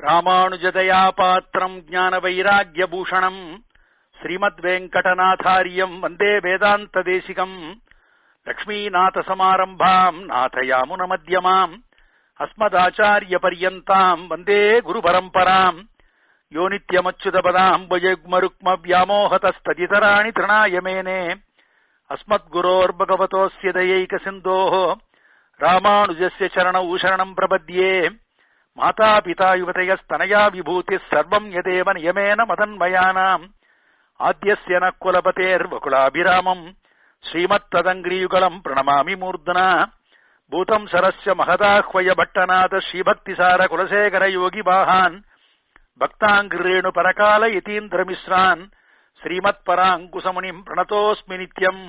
ராமானுஜதயா பாத்திரம் ஞான வைராகிய பூஷணம் ஸ்ரீமத் வெங்கடநாதாரியம் வந்தே வேதாந்த தேசிகம் லக்ஷ்மீநாத சமாரம்பாம் நாதயாமுன மத்தியமாம் அஸ்மதாச்சாரிய பரியந்தாம் வந்தே குரு பரம்பராம் யோ நித்யமச்சுதபதாம் புஜக்மருக்ம வியாமோகதஸ்ததிதராணி திருணாய மேனே अस्मद्गुरोर्भगवतोऽस्य दयैकसिन्धोः रामानुजस्य चरणौ शरणम् प्रपद्ये मातापिता युवतयस्तनया विभूतिः सर्वम् यदेव नियमेन मदन्मयानाम् आद्यस्य नः कुलपतेर्वकुलाभिरामम् श्रीमत्तदङ्ग्रीयुगलम् प्रणमामि मूर्धना भूतम् सरस्य महदाह्वय भट्टनाथ श्रीभक्तिसार कुलशेखर योगिवाहान् भक्ताङ्ग्रेणु परकाल यतीन्द्रमिश्रान् श्रीमत्पराङ्कुशमुनिम् प्रणतोऽस्मि नित्यम्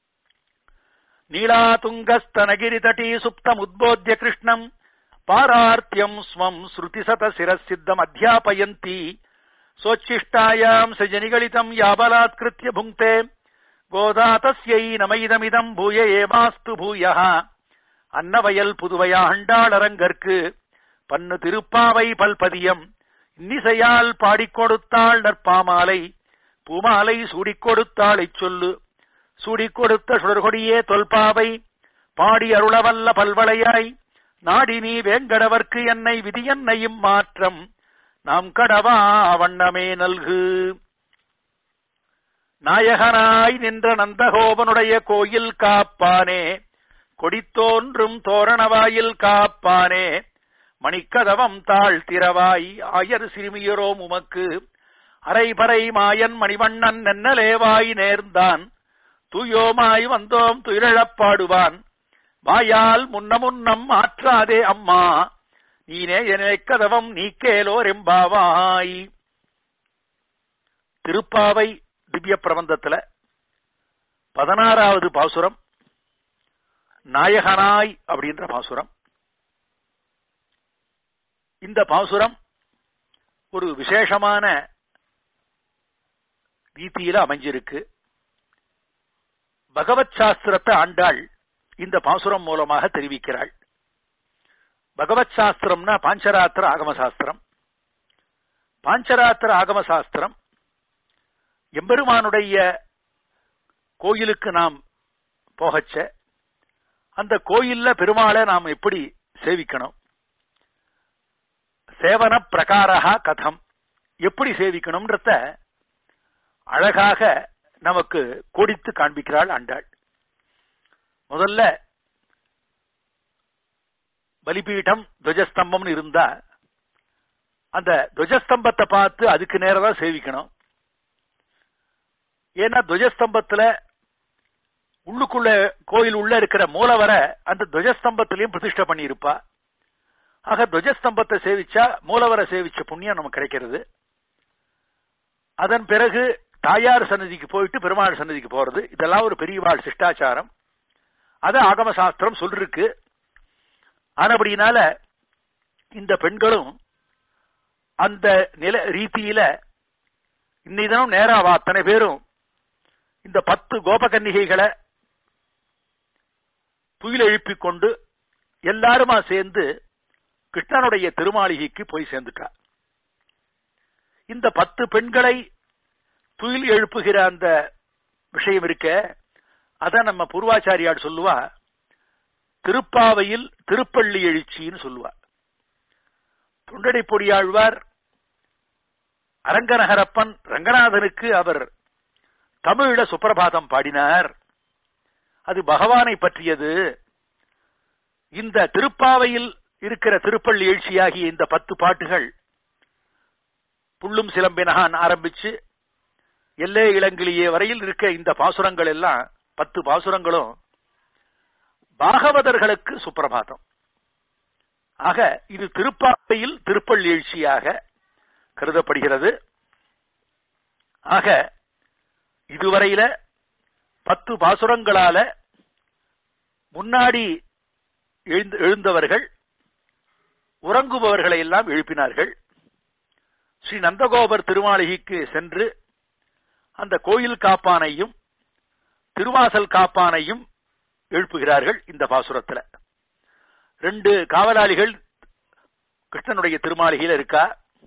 नीलातुङ्गस्तनगिरितटी सुप्तमुद्बोध्य कृष्णम् पारार्त्यम् स्वम् श्रुतिशतशिरःसिद्धमध्यापयन्ती सोच्छिष्टायाम् सजनिगलितम् याबलात्कृत्य भुङ्क्ते गोदा तस्यै नमैदमिदम् भूय एवास्तु भूयः அன்னவயல் புதுவையாண்டாளரங்கற்கு பன்னு திருப்பாவை பல்பதியம் இன்னிசையால் பாடிக் கொடுத்தாள் நற்பாமாலை பூமாலை சூடிக் கொடுத்தாளைச் சொல்லு சூடிக் கொடுத்த சுடர்கொடியே தொல்பாவை பாடி அருளவல்ல பல்வளையாய் நாடி நீ வேங்கடவர்க்கு என்னை விதியன்னையும் மாற்றம் நாம் கடவா வண்ணமே நல்கு நாயகனாய் நின்ற நந்தகோபனுடைய கோயில் காப்பானே கொடித்தோன்றும் தோரணவாயில் காப்பானே மணிக்கதவம் தாழ் திறவாய் ஆயர் சிறுமியரோம் உமக்கு அரைபறை மாயன் மணிவண்ணன் நென்னலேவாய் நேர்ந்தான் தூயோமாய் வந்தோம் துயிலழப்பாடுவான் வாயால் முன்ன முன்னம் ஆற்றாதே அம்மா நீனே கதவம் நீக்கேலோர் எம்பாவாய் திருப்பாவை திவ்ய பிரபந்தத்துல பதினாறாவது பாசுரம் நாயகனாய் அப்படின்ற பாசுரம் இந்த பாசுரம் ஒரு விசேஷமான ரீதியில அமைஞ்சிருக்கு பகவத் சாஸ்திரத்தை ஆண்டாள் இந்த பாசுரம் மூலமாக தெரிவிக்கிறாள் பகவத் சாஸ்திரம்னா பாஞ்சராத்திர ஆகம சாஸ்திரம் பாஞ்சராத்திர ஆகம சாஸ்திரம் எம்பெருமானுடைய கோயிலுக்கு நாம் போகச்ச அந்த கோயில்ல பெருமாளை நாம் எப்படி சேவிக்கணும் சேவன பிரகாரா கதம் எப்படி சேவிக்கணும்ன்றத அழகாக நமக்கு கோடித்து காண்பிக்கிறாள் ஆண்டாள் முதல்ல பலிபீடம் துவஜஸ்தம்பம்னு இருந்தா அந்த துவஜஸ்தம்பத்தை பார்த்து அதுக்கு நேரதான் சேவிக்கணும் ஏன்னா துவஜஸ்தம்பத்துல உள்ளுக்குள்ள கோயில் உள்ள இருக்கிற மூலவரை அந்த துவஜஸ்தம்பத்திலையும் பிரதிஷ்டை பண்ணியிருப்பா ஆக துவஜஸ்தம்பத்தை சேவிச்சா மூலவரை சேவிச்ச புண்ணியம் நமக்கு கிடைக்கிறது அதன் பிறகு தாயார் சன்னதிக்கு போயிட்டு பெருமாள் சன்னதிக்கு போறது இதெல்லாம் ஒரு பெரியவாள் சிஷ்டாச்சாரம் அத ஆகம சாஸ்திரம் சொல்லிருக்கு ஆனபடினால இந்த பெண்களும் அந்த நில ரீதியில இன்னை தினம் நேராவா அத்தனை பேரும் இந்த பத்து கோபகன்னிகைகளை துயில் எழுப்பிக் கொண்டு எல்லாருமா சேர்ந்து கிருஷ்ணனுடைய திருமாளிகைக்கு போய் சேர்ந்துட்டா இந்த பத்து பெண்களை துயில் எழுப்புகிற அந்த விஷயம் இருக்க அத நம்ம பூர்வாச்சாரியார் சொல்லுவா திருப்பாவையில் திருப்பள்ளி எழுச்சின்னு சொல்லுவா தொண்டடை பொடியாழ்வார் அரங்கநகரப்பன் ரங்கநாதனுக்கு அவர் தமிழ சுப்பிரபாதம் பாடினார் அது பகவானை பற்றியது இந்த திருப்பாவையில் இருக்கிற திருப்பள்ளி எழுச்சியாகிய இந்த பத்து பாட்டுகள் புள்ளும் சிலம்பினகான் ஆரம்பிச்சு எல்லே இளங்கிலியே வரையில் இருக்க இந்த பாசுரங்கள் எல்லாம் பத்து பாசுரங்களும் பாகவதர்களுக்கு சுப்பிரபாதம் ஆக இது திருப்பாவையில் திருப்பள்ளி எழுச்சியாக கருதப்படுகிறது ஆக இதுவரையில பத்து பாசுரங்களால முன்னாடி எழுந்தவர்கள் உறங்குபவர்களை எல்லாம் எழுப்பினார்கள் ஸ்ரீ நந்தகோபர் திருமாளிகைக்கு சென்று அந்த கோயில் காப்பானையும் திருவாசல் காப்பானையும் எழுப்புகிறார்கள் இந்த பாசுரத்துல ரெண்டு காவலாளிகள் கிருஷ்ணனுடைய திருமாளிகையில் இருக்கா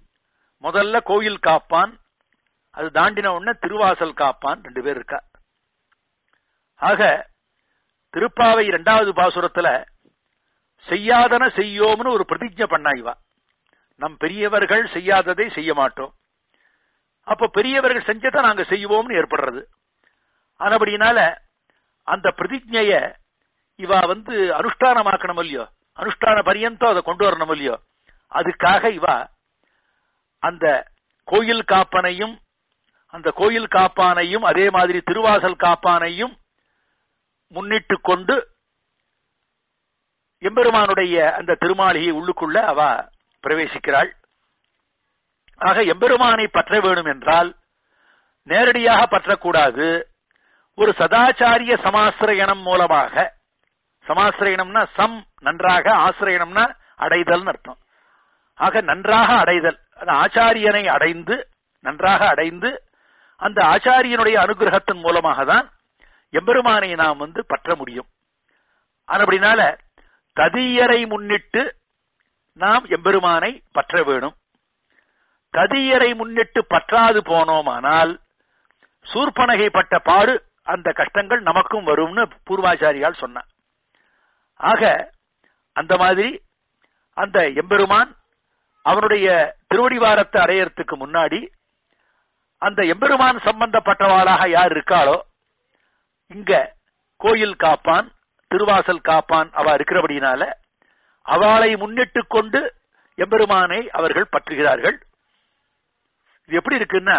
முதல்ல கோயில் காப்பான் அது தாண்டின உடனே திருவாசல் காப்பான் ரெண்டு பேர் இருக்கா ஆக திருப்பாவை இரண்டாவது பாசுரத்துல செய்யாதன செய்யோம்னு ஒரு பிரதிஜை பண்ணா இவா நம் பெரியவர்கள் செய்யாததை செய்ய மாட்டோம் அப்ப பெரியவர்கள் செஞ்சதை நாங்க செய்வோம்னு ஏற்படுறது ஆனபடினால அந்த பிரதிஜைய இவா வந்து அனுஷ்டானமாக்கணும் இல்லையோ அனுஷ்டான பரியந்தம் அதை கொண்டு வரணும் இல்லையோ அதுக்காக இவா அந்த கோயில் காப்பனையும் அந்த கோயில் காப்பானையும் அதே மாதிரி திருவாசல் காப்பானையும் முன்னிட்டு கொண்டு எம்பெருமானுடைய அந்த திருமாளிகை உள்ளுக்குள்ள அவ பிரவேசிக்கிறாள் ஆக எம்பெருமானை பற்ற வேணும் என்றால் நேரடியாக பற்றக்கூடாது ஒரு சதாச்சாரிய சமாசிரயணம் மூலமாக சமாசிரயணம்னா சம் நன்றாக ஆசிரியனம்னா அடைதல்னு அர்த்தம் ஆக நன்றாக அடைதல் அந்த ஆச்சாரியனை அடைந்து நன்றாக அடைந்து அந்த ஆச்சாரியனுடைய அனுகிரகத்தின் மூலமாக தான் எம்பெருமானை நாம் வந்து பற்ற முடியும் அப்படினால ததியரை முன்னிட்டு நாம் எம்பெருமானை பற்ற வேணும் ததியரை முன்னிட்டு பற்றாது போனோமானால் சூர்பனகை பட்ட பாடு அந்த கஷ்டங்கள் நமக்கும் வரும்னு பூர்வாச்சாரியால் சொன்னார் ஆக அந்த மாதிரி அந்த எம்பெருமான் அவனுடைய திருவடிவாரத்தை அடையறதுக்கு முன்னாடி அந்த எம்பெருமான் சம்பந்தப்பட்டவாளாக யார் இருக்காளோ இங்க கோயில் காப்பான் திருவாசல் காப்பான் அவ இருக்கிறபடினால அவளை முன்னிட்டு கொண்டு எம்பெருமானை அவர்கள் பற்றுகிறார்கள் இது எப்படி இருக்குன்னா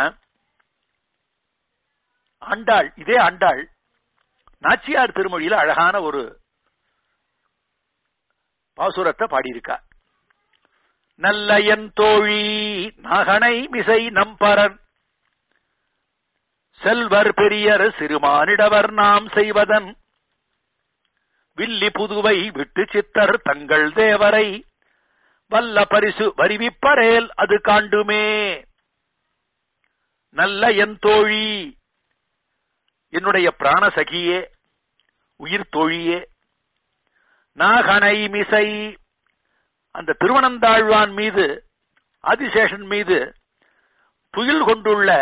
ஆண்டாள் இதே ஆண்டாள் நாச்சியார் திருமொழியில அழகான ஒரு பாசுரத்தை பாடியிருக்கா நல்ல என் தோழி நகனை மிசை நம்பரன் செல்வர் பெரியர் சிறுமானிடவர் நாம் செய்வதன் வில்லி புதுவை விட்டு சித்தர் தங்கள் தேவரை வல்ல பரிசு வருவிப்பரேல் அது காண்டுமே நல்ல என் தோழி என்னுடைய பிராண சகியே உயிர் தோழியே நாகனை மிசை அந்த திருவனந்தாழ்வான் மீது ஆதிசேஷன் மீது துயில் கொண்டுள்ள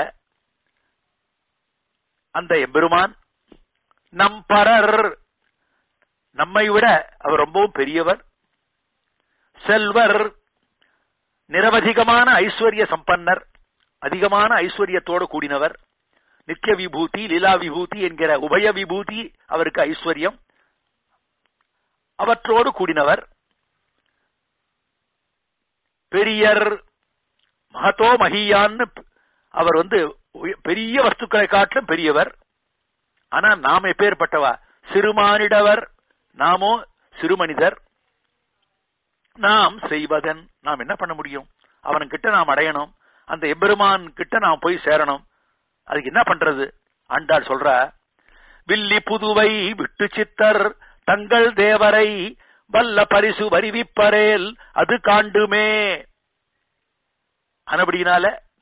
அந்த எம்பெருமான் நம் பரர் நம்மை விட அவர் ரொம்பவும் பெரியவர் செல்வர் நிரவதிகமான ஐஸ்வர்ய சம்பன்னர் அதிகமான ஐஸ்வர்யத்தோடு கூடினவர் நித்திய விபூதி லீலா விபூதி என்கிற உபய விபூதி அவருக்கு ஐஸ்வர்யம் அவற்றோடு கூடினவர் பெரியர் மகத்தோ மகியான்னு அவர் வந்து பெரிய வஸ்துக்களை காட்டிலும் பெரியவர் ஆனா நாம் எப்பேற்பட்டவா சிறுமானிடவர் நாமோ சிறுமனிதர் நாம் செய்வதன் நாம் என்ன பண்ண முடியும் அவன் கிட்ட நாம் அடையணும் அந்த எம்பெருமான் கிட்ட நாம் போய் சேரணும் அதுக்கு என்ன பண்றது ஆண்டாள் சொல்ற வில்லி புதுவை விட்டு சித்தர் தங்கள் தேவரை வல்ல பரிசு வருவிப்பரேல் அது காண்டுமே அனபடினால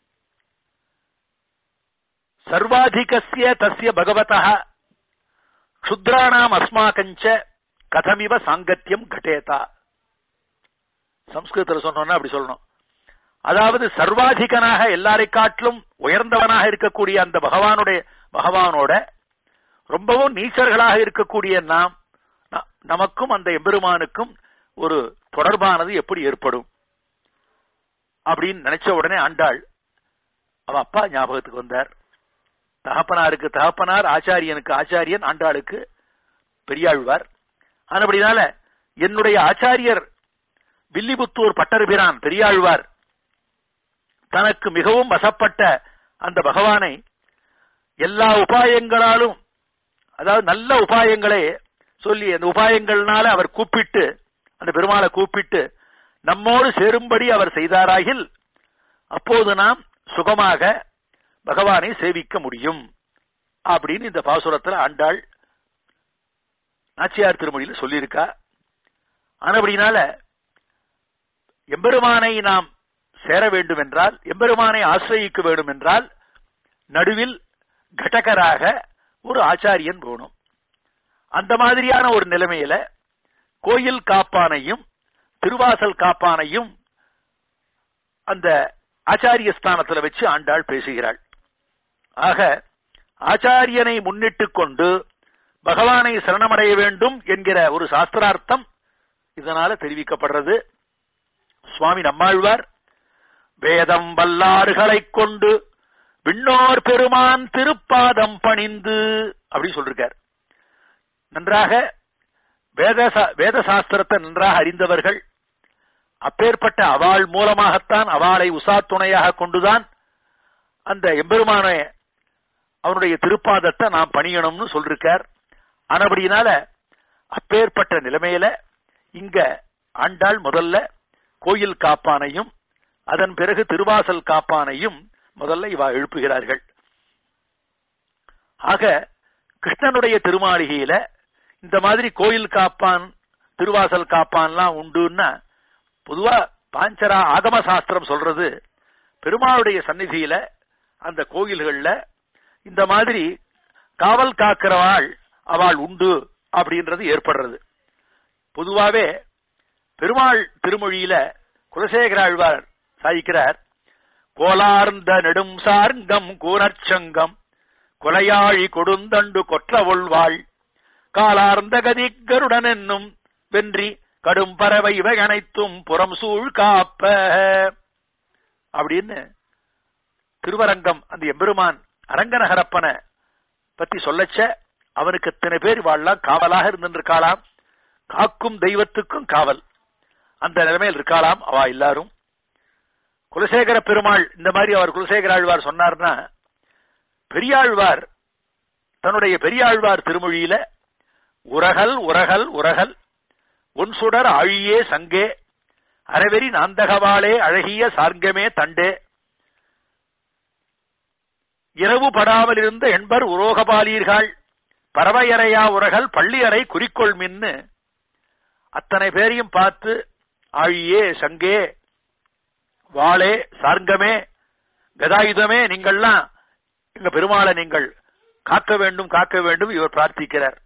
சர்வாதிகசிய தஸ்ய பகவதா க்ஷுத்ராணாம் அஸ்மாக்கஞ்ச கதமிவ சாங்கத்தியம் கட்டேதா சம்ஸ்கிருதத்தில் சொன்னோம்னா அப்படி சொல்லணும் அதாவது சர்வாதிகனாக எல்லாரை காட்டிலும் உயர்ந்தவனாக இருக்கக்கூடிய அந்த பகவானுடைய பகவானோட ரொம்பவும் நீச்சர்களாக இருக்கக்கூடிய நாம் நமக்கும் அந்த எம்பெருமானுக்கும் ஒரு தொடர்பானது எப்படி ஏற்படும் அப்படின்னு நினைச்ச உடனே ஆண்டாள் அவ அப்பா ஞாபகத்துக்கு வந்தார் தகப்பனாருக்கு தகப்பனார் ஆச்சாரியனுக்கு ஆச்சாரியன் ஆண்டாளுக்கு பெரியாழ்வார் ஆனபடினால என்னுடைய ஆச்சாரியர் வில்லிபுத்தூர் பட்டர்பிரான் பெரியாழ்வார் தனக்கு மிகவும் வசப்பட்ட அந்த பகவானை எல்லா உபாயங்களாலும் அதாவது நல்ல உபாயங்களே சொல்லி அந்த உபாயங்கள்னால அவர் கூப்பிட்டு அந்த பெருமாளை கூப்பிட்டு நம்மோடு சேரும்படி அவர் செய்தாராகில் அப்போது நாம் சுகமாக பகவானை சேவிக்க முடியும் அப்படின்னு இந்த பாசுரத்துல ஆண்டாள் நாச்சியார் திருமொழியில் சொல்லியிருக்கா ஆனபடினால எம்பெருமானை நாம் சேர வேண்டும் என்றால் எம்பெருமானை ஆசிரயிக்க வேண்டும் என்றால் நடுவில் கடகராக ஒரு ஆச்சாரியன் போகணும் அந்த மாதிரியான ஒரு நிலைமையில கோயில் காப்பானையும் திருவாசல் காப்பானையும் அந்த ஆச்சாரிய ஸ்தானத்துல வச்சு ஆண்டாள் பேசுகிறாள் ஆக ஆச்சாரியனை முன்னிட்டு கொண்டு பகவானை சரணமடைய வேண்டும் என்கிற ஒரு சாஸ்திரார்த்தம் இதனால தெரிவிக்கப்படுறது சுவாமி நம்மாழ்வார் வேதம் வல்லாறுகளைக் கொண்டு விண்ணோர் பெருமான் திருப்பாதம் பணிந்து அப்படி சொல்றார் நன்றாக வேத வேத சாஸ்திரத்தை நன்றாக அறிந்தவர்கள் அப்பேற்பட்ட அவள் மூலமாகத்தான் அவளை உசா துணையாக கொண்டுதான் அந்த எம்பெருமான அவனுடைய திருப்பாதத்தை நாம் பணியணும்னு சொல்லிருக்கார் ஆனபடியினால அப்பேற்பட்ட நிலைமையில இங்க ஆண்டாள் முதல்ல கோயில் காப்பானையும் அதன் பிறகு திருவாசல் காப்பானையும் முதல்ல இவா எழுப்புகிறார்கள் ஆக கிருஷ்ணனுடைய திருமாளிகையில இந்த மாதிரி கோயில் காப்பான் திருவாசல் காப்பான்லாம் உண்டுன்னா பொதுவா பாஞ்சரா ஆகம சாஸ்திரம் சொல்றது பெருமாளுடைய சந்நிதியில அந்த கோயில்கள்ல இந்த மாதிரி காவல் காக்கிறவாள் அவள் உண்டு அப்படின்றது ஏற்படுறது பொதுவாவே பெருமாள் திருமொழியில குலசேகர ஆழ்வார் சாதிக்கிறார் கோலார்ந்த நெடும் சார்ங்கம் கூனற்சங்கம் கொலையாழி கொடுந்தண்டு கொற்ற ஒள்வாள் காலார்ந்த கதிகருடன் என்னும் வென்றி கடும் பறவை இவை அனைத்தும் புறம் சூழ் காப்ப அப்படின்னு திருவரங்கம் அந்த எம்பெருமான் அரங்கநகரப்பனை பத்தி சொல்லச்ச அவனுக்கு எத்தனை பேர் வாழலாம் காவலாக இருந்திருக்காளாம் காக்கும் தெய்வத்துக்கும் காவல் அந்த நிலைமையில் இருக்காளாம் அவா எல்லாரும் குலசேகர பெருமாள் இந்த மாதிரி அவர் குலசேகர ஆழ்வார் சொன்னார்னா பெரியாழ்வார் தன்னுடைய பெரியாழ்வார் திருமொழியில உரகல் உரகல் உரகல் உன் சுடர் ஆழியே சங்கே அறவெறி நாந்தகவாளே அழகிய சார்ங்கமே தண்டே இரவு படாமல் இருந்த என்பர் உரோகபாலீர்கள் பறவையறையா உரகல் பள்ளியறை குறிக்கோள் மின்னு அத்தனை பேரையும் பார்த்து ஆழியே சங்கே வாளே சார்ங்கமே கதாயுதமே நீங்கள்லாம் எங்க பெருமாளை நீங்கள் காக்க வேண்டும் காக்க வேண்டும் இவர் பிரார்த்திக்கிறார்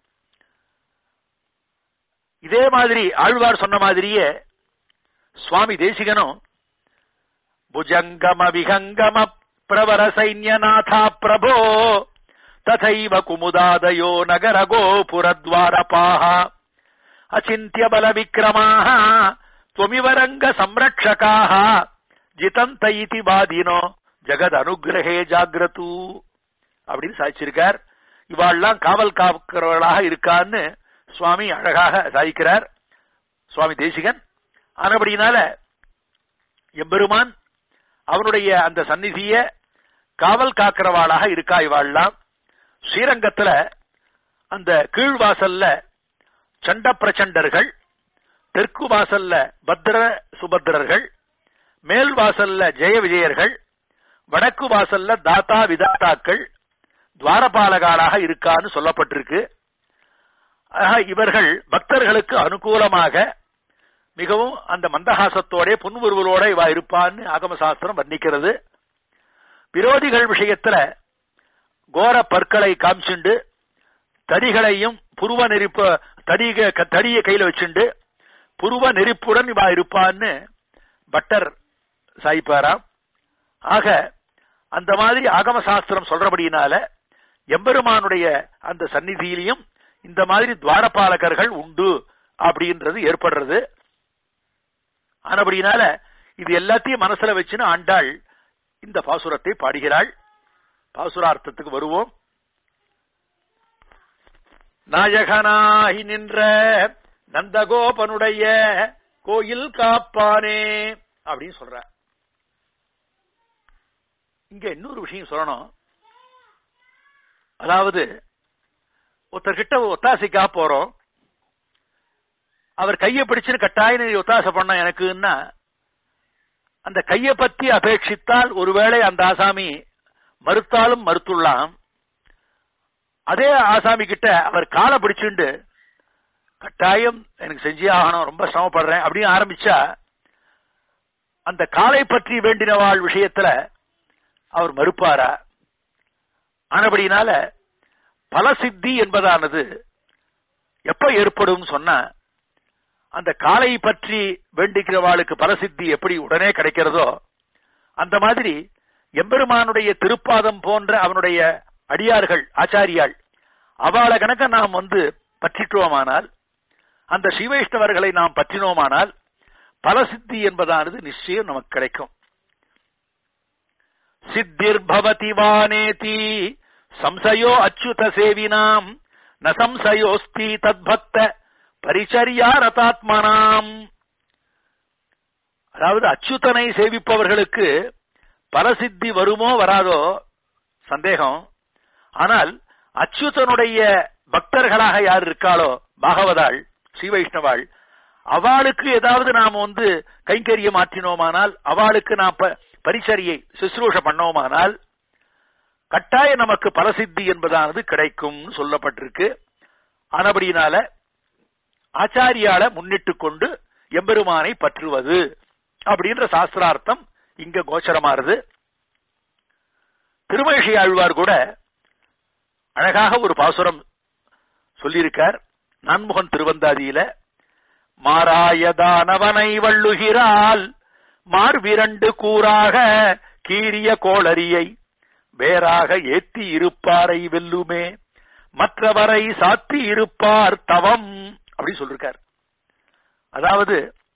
இதே மாதிரி ஆழ்வார் சொன்ன மாதிரியே சுவாமி தேசிகனும் புஜங்கம விகங்கம பிரவர சைன்யநாதா பிரபோ ததைவ குமுதாதயோ நகர கோபுரத்வாரபாः அச்சிந்திய பல விக்ரமாக துவமிவரங்க சம்ரக்ஷகாக ஜிதந்த இதி வாதினோ ஜெகத் அனுகிரகே ஜாகிரது அப்படின்னு சாதிச்சிருக்கார் இவாள்லாம் காவல் காக்கிறவர்களாக இருக்கான்னு சுவாமி அழகாக சாதிக்கிறார் சுவாமி தேசிகன் ஆனபடினால எம்பெருமான் அவனுடைய அந்த சந்நிதிய காவல் காக்கிறவாளாக இருக்கா இவாள்லாம் ஸ்ரீரங்கத்துல அந்த கீழ்வாசல்ல சண்ட பிரச்சண்டர்கள் தெற்கு வாசல்ல பத்ர சுபத்ரர்கள் மேல் வாசல்ல ஜெய விஜயர்கள் வடக்கு வாசல்ல தாத்தா விதாத்தாக்கள் துவாரபாலகாலாக இருக்கான்னு சொல்லப்பட்டிருக்கு ஆக இவர்கள் பக்தர்களுக்கு அனுகூலமாக மிகவும் அந்த மந்தகாசத்தோட புன்முறுவலோட இவா இருப்பான்னு ஆகம சாஸ்திரம் வர்ணிக்கிறது விரோதிகள் விஷயத்துல கோர பற்களை காமிச்சுண்டு தடிகளையும் புருவ நெருப்பு தடிக தடிய கையில வச்சுண்டு புருவ நெருப்புடன் இவா இருப்பான்னு பட்டர் சாய்ப்பாராம் ஆக அந்த மாதிரி ஆகம சாஸ்திரம் சொல்றபடியினால எம்பெருமானுடைய அந்த சந்நிதியிலையும் இந்த மாதிரி துவாரபாலகர்கள் உண்டு அப்படின்றது ஏற்படுறது ஆனபடினால இது எல்லாத்தையும் மனசுல வச்சுன்னு ஆண்டாள் இந்த பாசுரத்தை பாடுகிறாள் பாசுரார்த்தத்துக்கு வருவோம் நாயகனாகி நின்ற நந்தகோபனுடைய கோயில் காப்பானே அப்படின்னு சொல்ற இங்க இன்னொரு விஷயம் சொல்லணும் அதாவது ஒருத்தர்கிட்ட ஒத்தாசைக்கா போறோம் அவர் கையை பிடிச்சுன்னு கட்டாயம் நீ ஒத்தாசை பண்ண எனக்குன்னா அந்த கையை பத்தி அபேட்சித்தால் ஒருவேளை அந்த ஆசாமி மறுத்தாலும் மறுத்துள்ளாம் அதே ஆசாமி கிட்ட அவர் காலை பிடிச்சுண்டு கட்டாயம் எனக்கு செஞ்சே ஆகணும் ரொம்ப சிரமப்படுறேன் அப்படின்னு ஆரம்பிச்சா அந்த காலை பற்றி வேண்டினவாள் விஷயத்துல அவர் மறுப்பாரா ஆனபடினால பலசித்தி என்பதானது எப்ப ஏற்படும் சொன்னா அந்த காலை பற்றி வேண்டிக்கிறவாளுக்கு பலசித்தி எப்படி உடனே கிடைக்கிறதோ அந்த மாதிரி எம்பெருமானுடைய திருப்பாதம் போன்ற அவனுடைய அடியார்கள் ஆச்சாரியாள் அவள கணக்க நாம் வந்து பற்றிட்டோமானால் அந்த ஸ்ரீவைஷ்ணவர்களை நாம் பற்றினோமானால் பலசித்தி என்பதானது நிச்சயம் நமக்கு கிடைக்கும் சித்திர் பவதி வானேதி சம்சயோ அச்சுத சேவினாம் ந சம்சயோஸ்தி தத்பக்த பரிச்சரியா ரதாத்மனாம் அதாவது அச்சுதனை சேவிப்பவர்களுக்கு பலசித்தி வருமோ வராதோ சந்தேகம் ஆனால் அச்சுதனுடைய பக்தர்களாக யார் இருக்காளோ பாகவதாள் ஸ்ரீ வைஷ்ணவாள் அவளுக்கு ஏதாவது நாம் வந்து கைங்கரியம் மாற்றினோமானால் அவளுக்கு நாம் ப- பரிசரியை சுশ্ரூஷ பண்ணோமானால் கட்டாய நமக்கு பலசித்தி என்பதானது கிடைக்கும் சொல்லப்பட்டிருக்கு ஆனபடியினால ஆச்சாரியால முன்னிட்டு கொண்டு எம்பெருமானை பற்றுவது அப்படின்ற சாஸ்திரார்த்தம் இங்க கோச்சரமாறுது திருமழிசை ஆழ்வார் கூட அழகாக ஒரு பாசுரம் சொல்லியிருக்கார் நான்முகன் திருவந்தாதியில மாறாயதானவனை வள்ளுகிறாள் மார்விரண்டு கூறாக கீரிய கோளரியை வேறாக ஏத்தி இருப்பாரை வெல்லுமே மற்றவரை சாத்தி இருப்பார் தவம் அப்படி சொல்லிருக்கார் அதாவது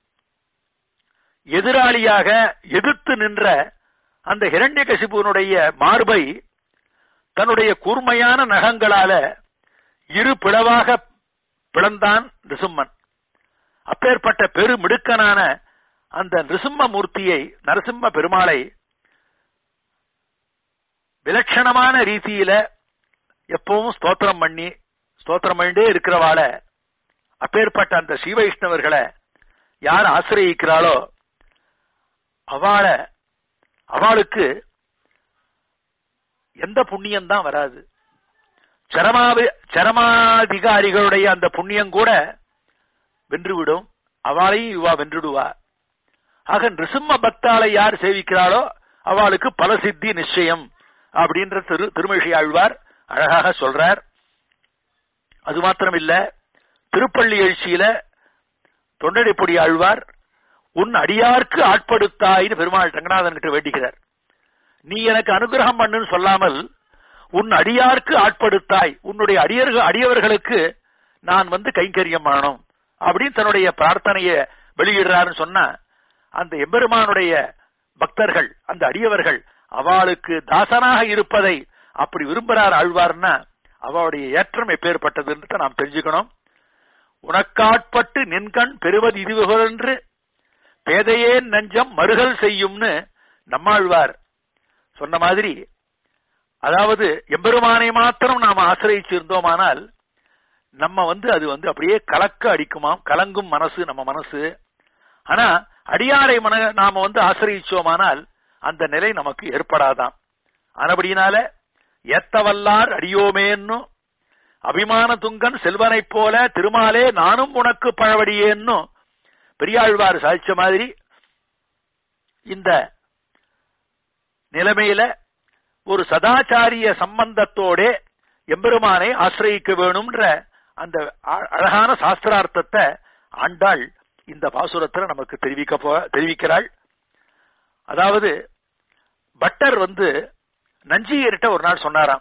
எதிராளியாக எதிர்த்து நின்ற அந்த ஹிரண்யகசிபுனுடைய மார்பை தன்னுடைய கூர்மையான நகங்களால இரு பிளவாக பிளந்தான் நிருசிம்மன் அப்பேற்பட்ட பெருமிடுக்கனான அந்த நிருசிம்ம மூர்த்தியை நரசிம்ம பெருமாளை விலட்சணமான ரீதியில எப்பவும் ஸ்தோத்திரம் பண்ணி ஸ்தோத்திரம் பண்ணிட்டே இருக்கிறவாள அப்பேற்பட்ட அந்த ஸ்ரீ வைஷ்ணவர்களை யார் ஆசிரியிக்கிறாளோ அவள அவளுக்கு எந்த புண்ணியம் தான் வராது சரமாவி சரமாதிகாரிகளுடைய அந்த புண்ணியம் கூட வென்றுவிடும் அவளையும் இவா வென்றுடுவா ஆக நிருசிம்ம பக்தாளை யார் சேவிக்கிறாளோ அவளுக்கு பலசித்தி நிச்சயம் அப்படின்ற திரு திருமழிசை ஆழ்வார் அழகாக சொல்றார் அது மாத்திரம் இல்ல திருப்பள்ளி எழுச்சியில தொண்டடிப்பொடி ஆழ்வார் உன் அடியார்க்கு ஆட்படுத்தாயின்னு பெருமாள் ரங்கநாதன் கிட்ட வேண்டிக்கிறார் நீ எனக்கு அனுகிரகம் பண்ணுன்னு சொல்லாமல் உன் அடியார்க்கு ஆட்படுத்தாய் உன்னுடைய அடியர்கள் அடியவர்களுக்கு நான் வந்து கைங்கரியம் பண்ணணும் அப்படின்னு தன்னுடைய பிரார்த்தனையை வெளியிடுறாருன்னு சொன்னா அந்த எம்பெருமானுடைய பக்தர்கள் அந்த அடியவர்கள் அவளுக்கு தாசனாக இருப்பதை அப்படி விரும்புறார் ஆழ்வார்னா அவளுடைய ஏற்றம் எப்பேற்பட்டதுன்னு நாம் தெரிஞ்சுக்கணும் உனக்காட்பட்டு நின்கண் பெறுவது இதுவென்று பேதையே நஞ்சம் மறுகல் செய்யும்னு நம்மாழ்வார் சொன்ன மாதிரி அதாவது எம்பெருமானை மாத்திரம் நாம் ஆசிரியிருந்தோமானால் நம்ம வந்து அது வந்து அப்படியே கலக்க அடிக்குமாம் கலங்கும் மனசு நம்ம மனசு ஆனா அடியாரை மன நாம வந்து ஆசிரியிச்சோமானால் அந்த நிலை நமக்கு ஏற்படாதாம் ஆனபடியினால ஏத்தவல்லார் அடியோமேன்னு அபிமான துங்கன் செல்வனைப் போல திருமாலே நானும் உனக்கு பழவடியேன்னு பெரியாழ்வார் சாதிச்ச மாதிரி இந்த நிலைமையில ஒரு சதாச்சாரிய சம்பந்தத்தோட எம்பெருமானை ஆசிரியிக்க வேணும்ன்ற அந்த அ- அழகான சாஸ்திரார்த்தத்தை ஆண்டாள் இந்த பாசுரத்துல நமக்கு தெரிவிக்க போ தெரிவிக்கிறாள் அதாவது பட்டர் வந்து நஞ்சியர்கிட்ட ஒரு நாள் சொன்னாராம்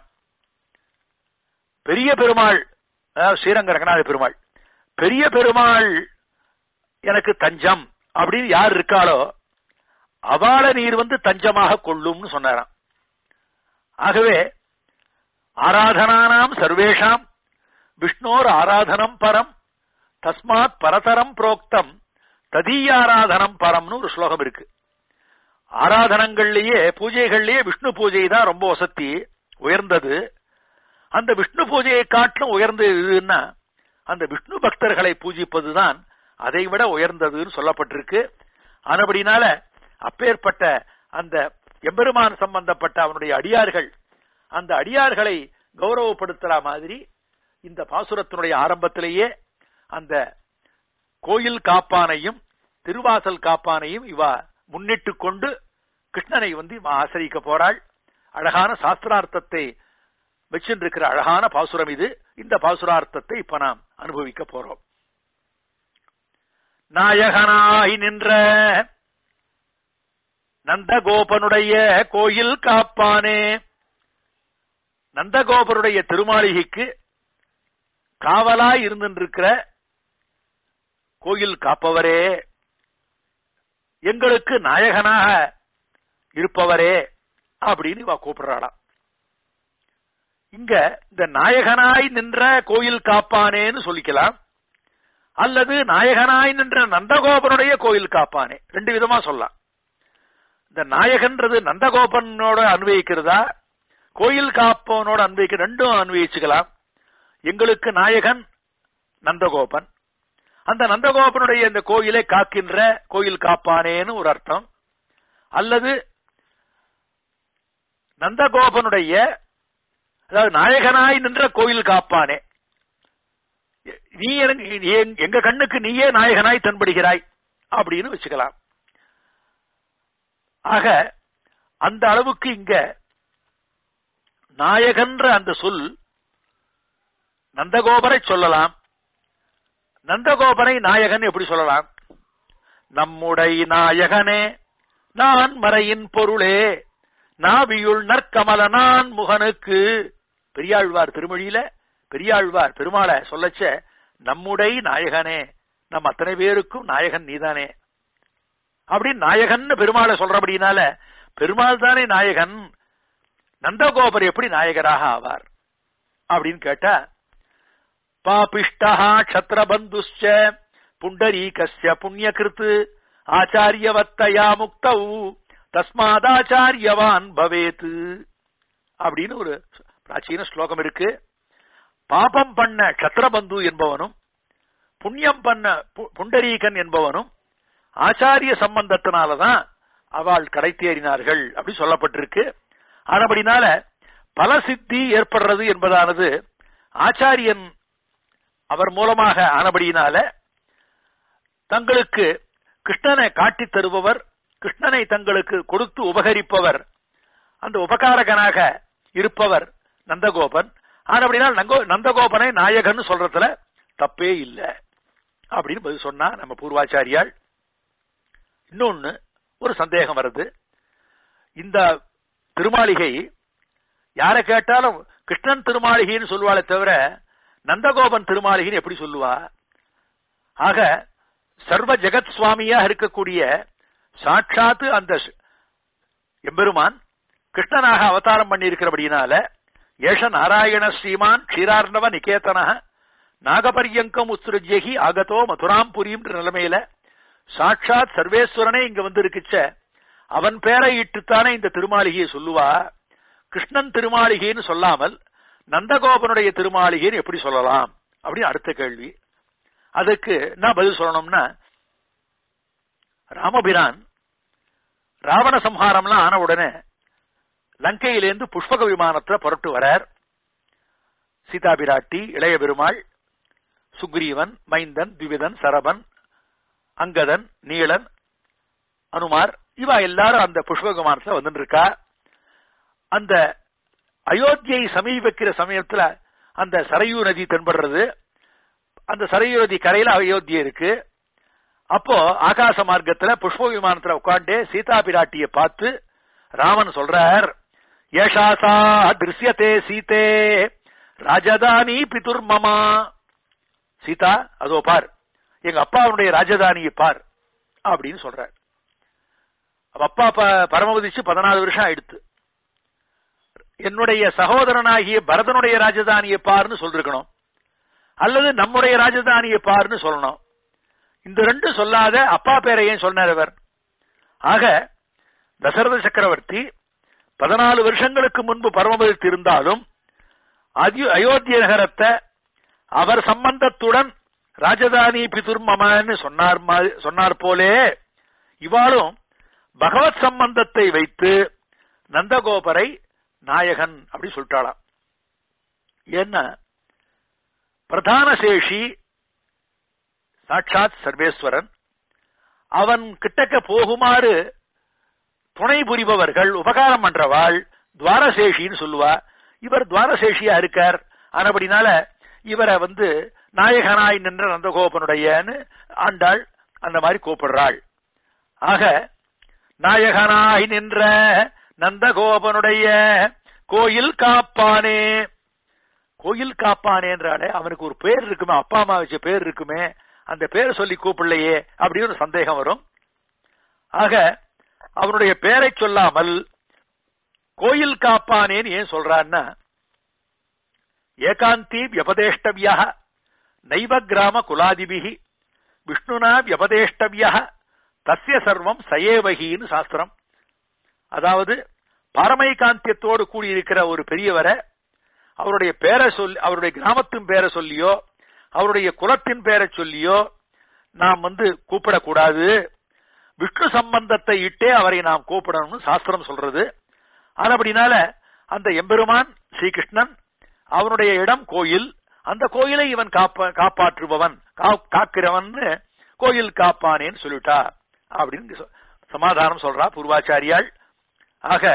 பெரிய பெருமாள் அதாவது ஸ்ரீரங்க ரங்கநாத பெருமாள் பெரிய பெருமாள் எனக்கு தஞ்சம் அப்படின்னு யார் இருக்காளோ அவாள நீர் வந்து தஞ்சமாக கொள்ளும்னு சொன்னாராம் ஆகவே ஆராதனானாம் சர்வேஷாம் விஷ்ணோர் ஆராதனம் பரம் தஸ்மாத் பரதரம் புரோக்தம் ததீயாராதனம் பரம்னு ஒரு ஸ்லோகம் இருக்கு ஆராதனங்கள்லயே பூஜைகள்லயே விஷ்ணு பூஜை தான் ரொம்ப வசத்தி உயர்ந்தது அந்த விஷ்ணு பூஜையை காட்டிலும் உயர்ந்தது எதுன்னா அந்த விஷ்ணு பக்தர்களை பூஜிப்பதுதான் அதை விட உயர்ந்ததுன்னு சொல்லப்பட்டிருக்கு ஆனபடினால அப்பேற்பட்ட அந்த எம்பெருமான் சம்பந்தப்பட்ட அவனுடைய அடியார்கள் அந்த அடியார்களை கௌரவப்படுத்துற மாதிரி இந்த பாசுரத்தினுடைய ஆரம்பத்திலேயே அந்த கோயில் காப்பானையும் திருவாசல் காப்பானையும் இவா முன்னிட்டு கொண்டு கிருஷ்ணனை வந்து இவ ஆசிரியிக்க போறாள் அழகான சாஸ்திரார்த்தத்தை வச்சிருக்கிற அழகான பாசுரம் இது இந்த பாசுரார்த்தத்தை இப்ப நாம் அனுபவிக்க போறோம் நாயகனாய் நின்ற நந்தகோபனுடைய கோயில் காப்பானே நந்தகோபருடைய திருமாளிகைக்கு காவலாய் இருந்திருக்கிற கோயில் காப்பவரே எங்களுக்கு நாயகனாக இருப்பவரே அப்படின்னு இவ கூப்பிடுறாளாம் இங்க இந்த நாயகனாய் நின்ற கோயில் காப்பானேன்னு சொல்லிக்கலாம் அல்லது நாயகனாய் நின்ற நந்தகோபனுடைய கோயில் காப்பானே ரெண்டு விதமா சொல்லலாம் இந்த நாயகன்றது நந்தகோபனோட அன்வயிக்கிறதா கோயில் காப்பவனோட அன்வயிக்க ரெண்டும் அன்வயிச்சுக்கலாம் எங்களுக்கு நாயகன் நந்தகோபன் அந்த நந்தகோபனுடைய இந்த கோயிலை காக்கின்ற கோயில் காப்பானேன்னு ஒரு அர்த்தம் அல்லது நந்தகோபனுடைய அதாவது நாயகனாய் நின்ற கோயில் காப்பானே நீ எனக்கு எங்க- எங்க கண்ணுக்கு நீயே நாயகனாய் தென்படுகிறாய் அப்படின்னு வச்சுக்கலாம் ஆக அந்த அளவுக்கு இங்க நாயகன்ற அந்த சொல் நந்தகோபரை சொல்லலாம் நந்தகோபனை நாயகன் எப்படி சொல்லலாம் நம்முடைய நாயகனே நான் மறையின் பொருளே நாவியுள் நற்கமல நான் முகனுக்கு பெரியாழ்வார் திருமொழியில பெரியாழ்வார் பெருமாளை சொல்லச்ச நம்முடைய நாயகனே நம் அத்தனை பேருக்கும் நாயகன் நீதானே அப்படின்னு நாயகன் பெருமாளை சொல்றபடினால பெருமாள் தானே நாயகன் நந்தகோபர் எப்படி நாயகராக ஆவார் அப்படின்னு கேட்டா பாபிஷ்டா க்ஷத்ரபந்துஷ்ச புண்டரீகஸ்ய புண்ணியகிருத் ஆச்சாரியவத்தயா முக்தௌ தஸ்மாதாச்சாரியவான் பவேத் அப்படின்னு ஒரு பிராச்சீன ஸ்லோகம் இருக்கு பாபம் பண்ண க்ஷத்ரபந்து என்பவனும் புண்ணியம் பண்ண பு- புண்டரீகன் என்பவனும் ஆச்சாரிய சம்பந்தத்தினாலதான் அவள் கடை தேறினார்கள் அப்படி சொல்லப்பட்டிருக்கு ஆனபடினால பல சித்தி ஏற்படுறது என்பதானது ஆச்சாரியன் அவர் மூலமாக ஆனபடியினால தங்களுக்கு கிருஷ்ணனை காட்டித் தருபவர் கிருஷ்ணனை தங்களுக்கு கொடுத்து உபகரிப்பவர் அந்த உபகாரகனாக இருப்பவர் நந்தகோபன் ஆனபடினால் நங்கோ- நந்தகோபனை நாயகன் சொல்றதுல தப்பே இல்லை அப்படின்னு பதில் சொன்னா நம்ம பூர்வாச்சாரியால் இன்னொன்னு ஒரு சந்தேகம் வருது இந்த திருமாளிகை யாரை கேட்டாலும் கிருஷ்ணன் திருமாளிகைன்னு சொல்லுவாளே தவிர நந்தகோபன் திருமாளிகைன்னு எப்படி சொல்லுவா ஆக சர்வ ஜெகத் சுவாமியா இருக்கக்கூடிய சாட்சாத்து அந்த ஸ்- எம்பெருமான் கிருஷ்ணனாக அவதாரம் பண்ணியிருக்கிறபடினால ஏஷ நாராயண ஸ்ரீமான் க்ஷீரார்ணவ நிகேதன நாகபரியங்கம் உத்ருஜ்யகி ஆகதோ மதுராம் புரியும்ன்ற நிலைமையில சாட்சாத் சர்வேஸ்வரனே இங்க வந்து இருக்குச்ச அவன் பேரை இட்டுத்தானே இந்த திருமாளிகையை சொல்லுவா கிருஷ்ணன் திருமாளிகைன்னு சொல்லாமல் நந்தகோபனுடைய திருமாளிகைன்னு எப்படி சொல்லலாம் அப்படின்னு அடுத்த கேள்வி அதுக்கு நான் பதில் சொல்லணும்னா ராமபிரான் ராவண சம்ஹாரம்லாம் ஆன உடனே லங்கையிலேருந்து புஷ்பக விமானத்துல புறப்பட்டு வரார் சீதா பிராட்டி இளைய பெருமாள் சுக்ரீவன் மைந்தன் திவிதன் சரபன் அங்கதன் நீலன் அனுமார் இவா எல்லாரும் அந்த புஷ்பக விமானத்துல வந்துட்டு இருக்கா அந்த அயோத்தியை சமீபிக்கிற சமயத்துல அந்த சரையூ நதி தென்படுறது அந்த சரையூ நதி கரையில அயோத்தியை இருக்கு அப்போ ஆகாச மார்க்கத்துல புஷ்ப விமானத்துல உட்காண்டே சீதா பிராட்டிய பார்த்து ராமன் சொல்றார் ஏஷாசா திருஷ்யத்தே சீதே ராஜதானி பிதுர்மமா சீதா அதோ பார் எங்க அப்பாவுடைய ராஜதானியை பார் அப்படின்னு சொல்றார் அவ அப்பா ப- பரமவதிச்சு பதினாலு வருஷம் ஆயிடுத்து என்னுடைய சகோதரனாகிய பரதனுடைய ராஜதானியை பார்னு சொல்லிருக்கணும் அல்லது நம்முடைய ராஜதானியை பார்னு சொல்லணும் இந்த ரெண்டு சொல்லாத அப்பா பேரை ஏன் சொன்னார் அவர் ஆக தசரத சக்கரவர்த்தி பதினாலு வருஷங்களுக்கு முன்பு பரமபதித்து இருந்தாலும் அதி- அயோத்திய நகரத்தை அவர் சம்பந்தத்துடன் ராஜதானி பிதுர்மமன்னு சொன்னார் மா- சொன்னார் போலே இவாளும் பகவத் சம்பந்தத்தை வைத்து நந்தகோபரை நாயகன் அப்படி சொல்லிட்டாளாம் ஏன்னா பிரதான சேஷி சாட்சாத் சர்வேஸ்வரன் அவன் கிட்டக்க போகுமாறு துணை புரிபவர்கள் உபகாரம் பண்றவாள் துவாரசேஷின்னு சொல்லுவா இவர் துவாரசேஷியா இருக்கார் ஆனபடினால இவரை வந்து நாயகனாய் நின்ற நந்தகோபனுடையன்னு ஆண்டாள் அந்த மாதிரி கூப்பிடுறாள் ஆக நாயகனாய் நின்ற நந்தகோபனுடைய கோயில் காப்பானே கோயில் காப்பானே என்றாலே அவனுக்கு ஒரு பேர் இருக்குமே அப்பா அம்மா வச்ச பேர் இருக்குமே அந்த பேர் சொல்லி கூப்பிடலையே அப்படின்னு ஒரு சந்தேகம் வரும் ஆக அவனுடைய பேரை சொல்லாமல் கோயில் காப்பானேன்னு ஏன் சொல்றான்னா ஏகாந்தி வியபதேஷ்டவியா நைவ கிராம குலாதிபிகி விஷ்ணுனா வியபதேஷ்டவியா தஸ்ய சர்வம் சயேவகின்னு சாஸ்திரம் அதாவது பரமைகாந்தியத்தோடு கூடியிருக்கிற ஒரு பெரியவரை அவருடைய பேரை சொல்லி அவருடைய கிராமத்தின் பேரை சொல்லியோ அவருடைய குலத்தின் பேரை சொல்லியோ நாம் வந்து கூப்பிடக்கூடாது விஷ்ணு சம்பந்தத்தை இட்டே அவரை நாம் கூப்பிடணும்னு சாஸ்திரம் சொல்றது ஆனபடினால அந்த எம்பெருமான் ஸ்ரீகிருஷ்ணன் அவனுடைய இடம் கோயில் அந்த கோயிலை இவன் காப்ப காப்பாற்றுபவன் காக்கிறவன் கோயில் காப்பானேன்னு சொல்லிட்டா அப்படின்னு சொ- சமாதானம் சொல்றா பூர்வாச்சாரியாள் ஆக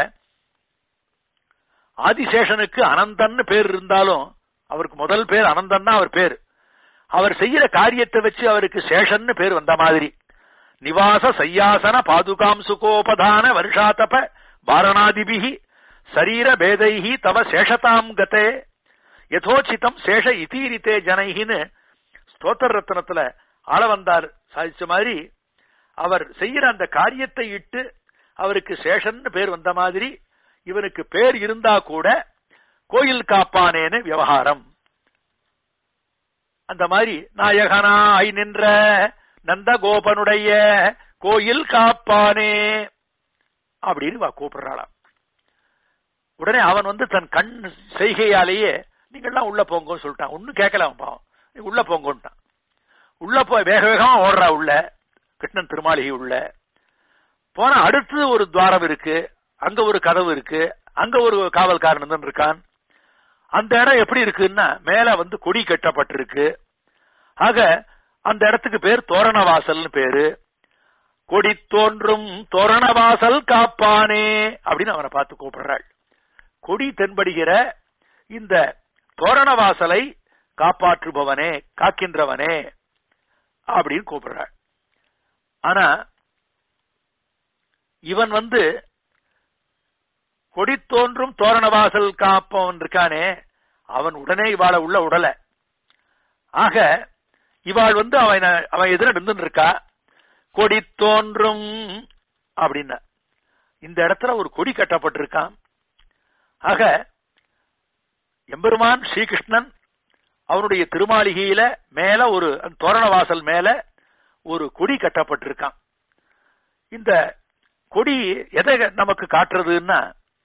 ஆதிசேஷனுக்கு அனந்தன்னு பேர் இருந்தாலும் அவருக்கு முதல் பேர் அனந்தன் தான் அவர் பேர் அவர் செய்யற காரியத்தை வச்சு அவருக்கு சேஷன்னு பேர் வந்த மாதிரி நிவாச சையாசன பாதுகாம் சுகோபதான வருஷாதப வாரணாதிபிகி சரீர பேதைஹி தவ சேஷதாம் கதே யதோச்சிதம் சேஷ இதீரித்தே ஜனைஹின்னு ஸ்தோத்திர ரத்னத்துல ஆள வந்தார் சாதிச்ச மாதிரி அவர் செய்யற அந்த காரியத்தை இட்டு அவருக்கு சேஷன்னு பேர் வந்த மாதிரி இவனுக்கு பேர் இருந்தா கூட கோயில் காப்பானேன்னு விவகாரம் அந்த மாதிரி நாயகனாய் நின்ற நந்தகோபனுடைய கோயில் காப்பானே அப்படின்னு வா கூப்பிடுறாளாம் உடனே அவன் வந்து தன் கண் செய்கையாலேயே நீங்கள்லாம் உள்ள போங்கன்னு சொல்லிட்டான் ஒன்னும் கேட்கல அவன் பாவம் நீ உள்ள போங்கன்ட்டான் உள்ள போய் வேக வேகமா ஓடுறா உள்ள கிருஷ்ணன் திருமாளிகை உள்ள போனா அடுத்து ஒரு துவாரம் இருக்கு அங்க ஒரு கதவு இருக்கு அங்க ஒரு காவல்காரன் தான் இருக்கான் அந்த இடம் எப்படி இருக்குன்னா மேல வந்து கொடி கட்டப்பட்டிருக்கு ஆக அந்த இடத்துக்கு பேர் தோரணவாசல்னு பேரு கொடி தோன்றும் தோரணவாசல் காப்பானே அப்படின்னு அவனை பார்த்து கூப்பிடுறாள் கொடி தென்படுகிற இந்த தோரணவாசலை காப்பாற்றுபவனே காக்கின்றவனே அப்படின்னு கூப்பிடுறாள் ஆனா இவன் வந்து கொடி தோன்றும் தோரணவாசல் காப்பவன் இருக்கானே அவன் உடனே இவாளை உள்ள உடல ஆக இவாள் வந்து அவன் அவன் எதிர நின்று இருக்கா கொடி தோன்றும் அப்படின்னா இந்த இடத்துல ஒரு கொடி கட்டப்பட்டிருக்கான் ஆக எம்பெருமான் ஸ்ரீகிருஷ்ணன் அவனுடைய திருமாளிகையில மேல ஒரு அந்த தோரணவாசல் மேல ஒரு கொடி கட்டப்பட்டிருக்கான் இந்த கொடி எதை நமக்கு காட்டுறதுன்னா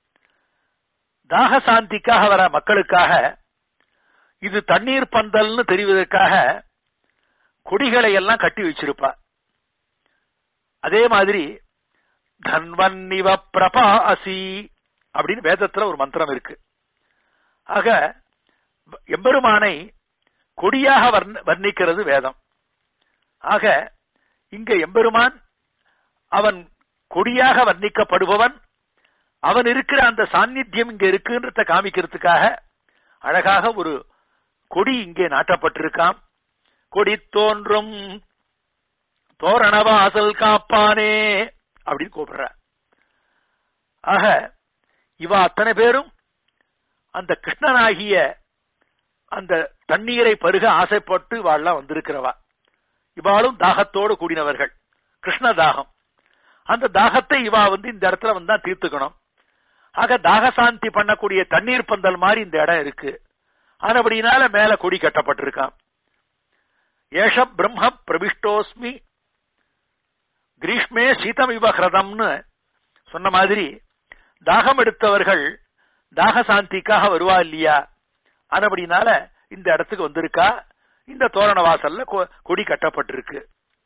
தாக சாந்திக்காக வர மக்களுக்காக இது தண்ணீர் பந்தல்னு தெரிவதற்காக கொடிகளை எல்லாம் கட்டி வச்சிருப்பா அதே மாதிரி தன்வன்னிவ பிரபா அசி அப்படின்னு வேதத்துல ஒரு மந்திரம் இருக்கு ஆக எம்பெருமானை கொடியாக வர்ண- வர்ணிக்கிறது வேதம் ஆக இங்க எம்பெருமான் அவன் கொடியாக வர்ணிக்கப்படுபவன் அவன் இருக்கிற அந்த சாநித்தியம் இங்க இருக்குன்றத காமிக்கிறதுக்காக அழகாக ஒரு கொடி இங்கே நாட்டப்பட்டிருக்காம் கொடி தோன்றும் தோரணவாசல் காப்பானே அப்படின்னு கூப்பிடுற ஆக இவ அத்தனை பேரும் அந்த கிருஷ்ணனாகிய அந்த தண்ணீரை பருக ஆசைப்பட்டு இவாள்லாம் வந்திருக்கிறவா இவாளும் தாகத்தோடு கூடினவர்கள் கிருஷ்ண தாகம் அந்த தாகத்தை இவா வந்து இந்த இடத்துல வந்தா தீர்த்துக்கணும் ஆக தாகசாந்தி பண்ணக்கூடிய தண்ணீர் பந்தல் மாதிரி இந்த இடம் இருக்கு ஆனபடினால மேல கொடி கட்டப்பட்டிருக்கான் ஏஷ பிரம்ம பிரபிஷ்டோஸ்மி கிரீஷ்மே சீதமிவ ஹிரதம்னு சொன்ன மாதிரி தாகம் எடுத்தவர்கள் தாகசாந்திக்காக வருவா இல்லையா ஆனபடினால இந்த இடத்துக்கு வந்திருக்கா இந்த தோரண வாசல்ல கொ- கொடி கட்டப்பட்டிருக்கு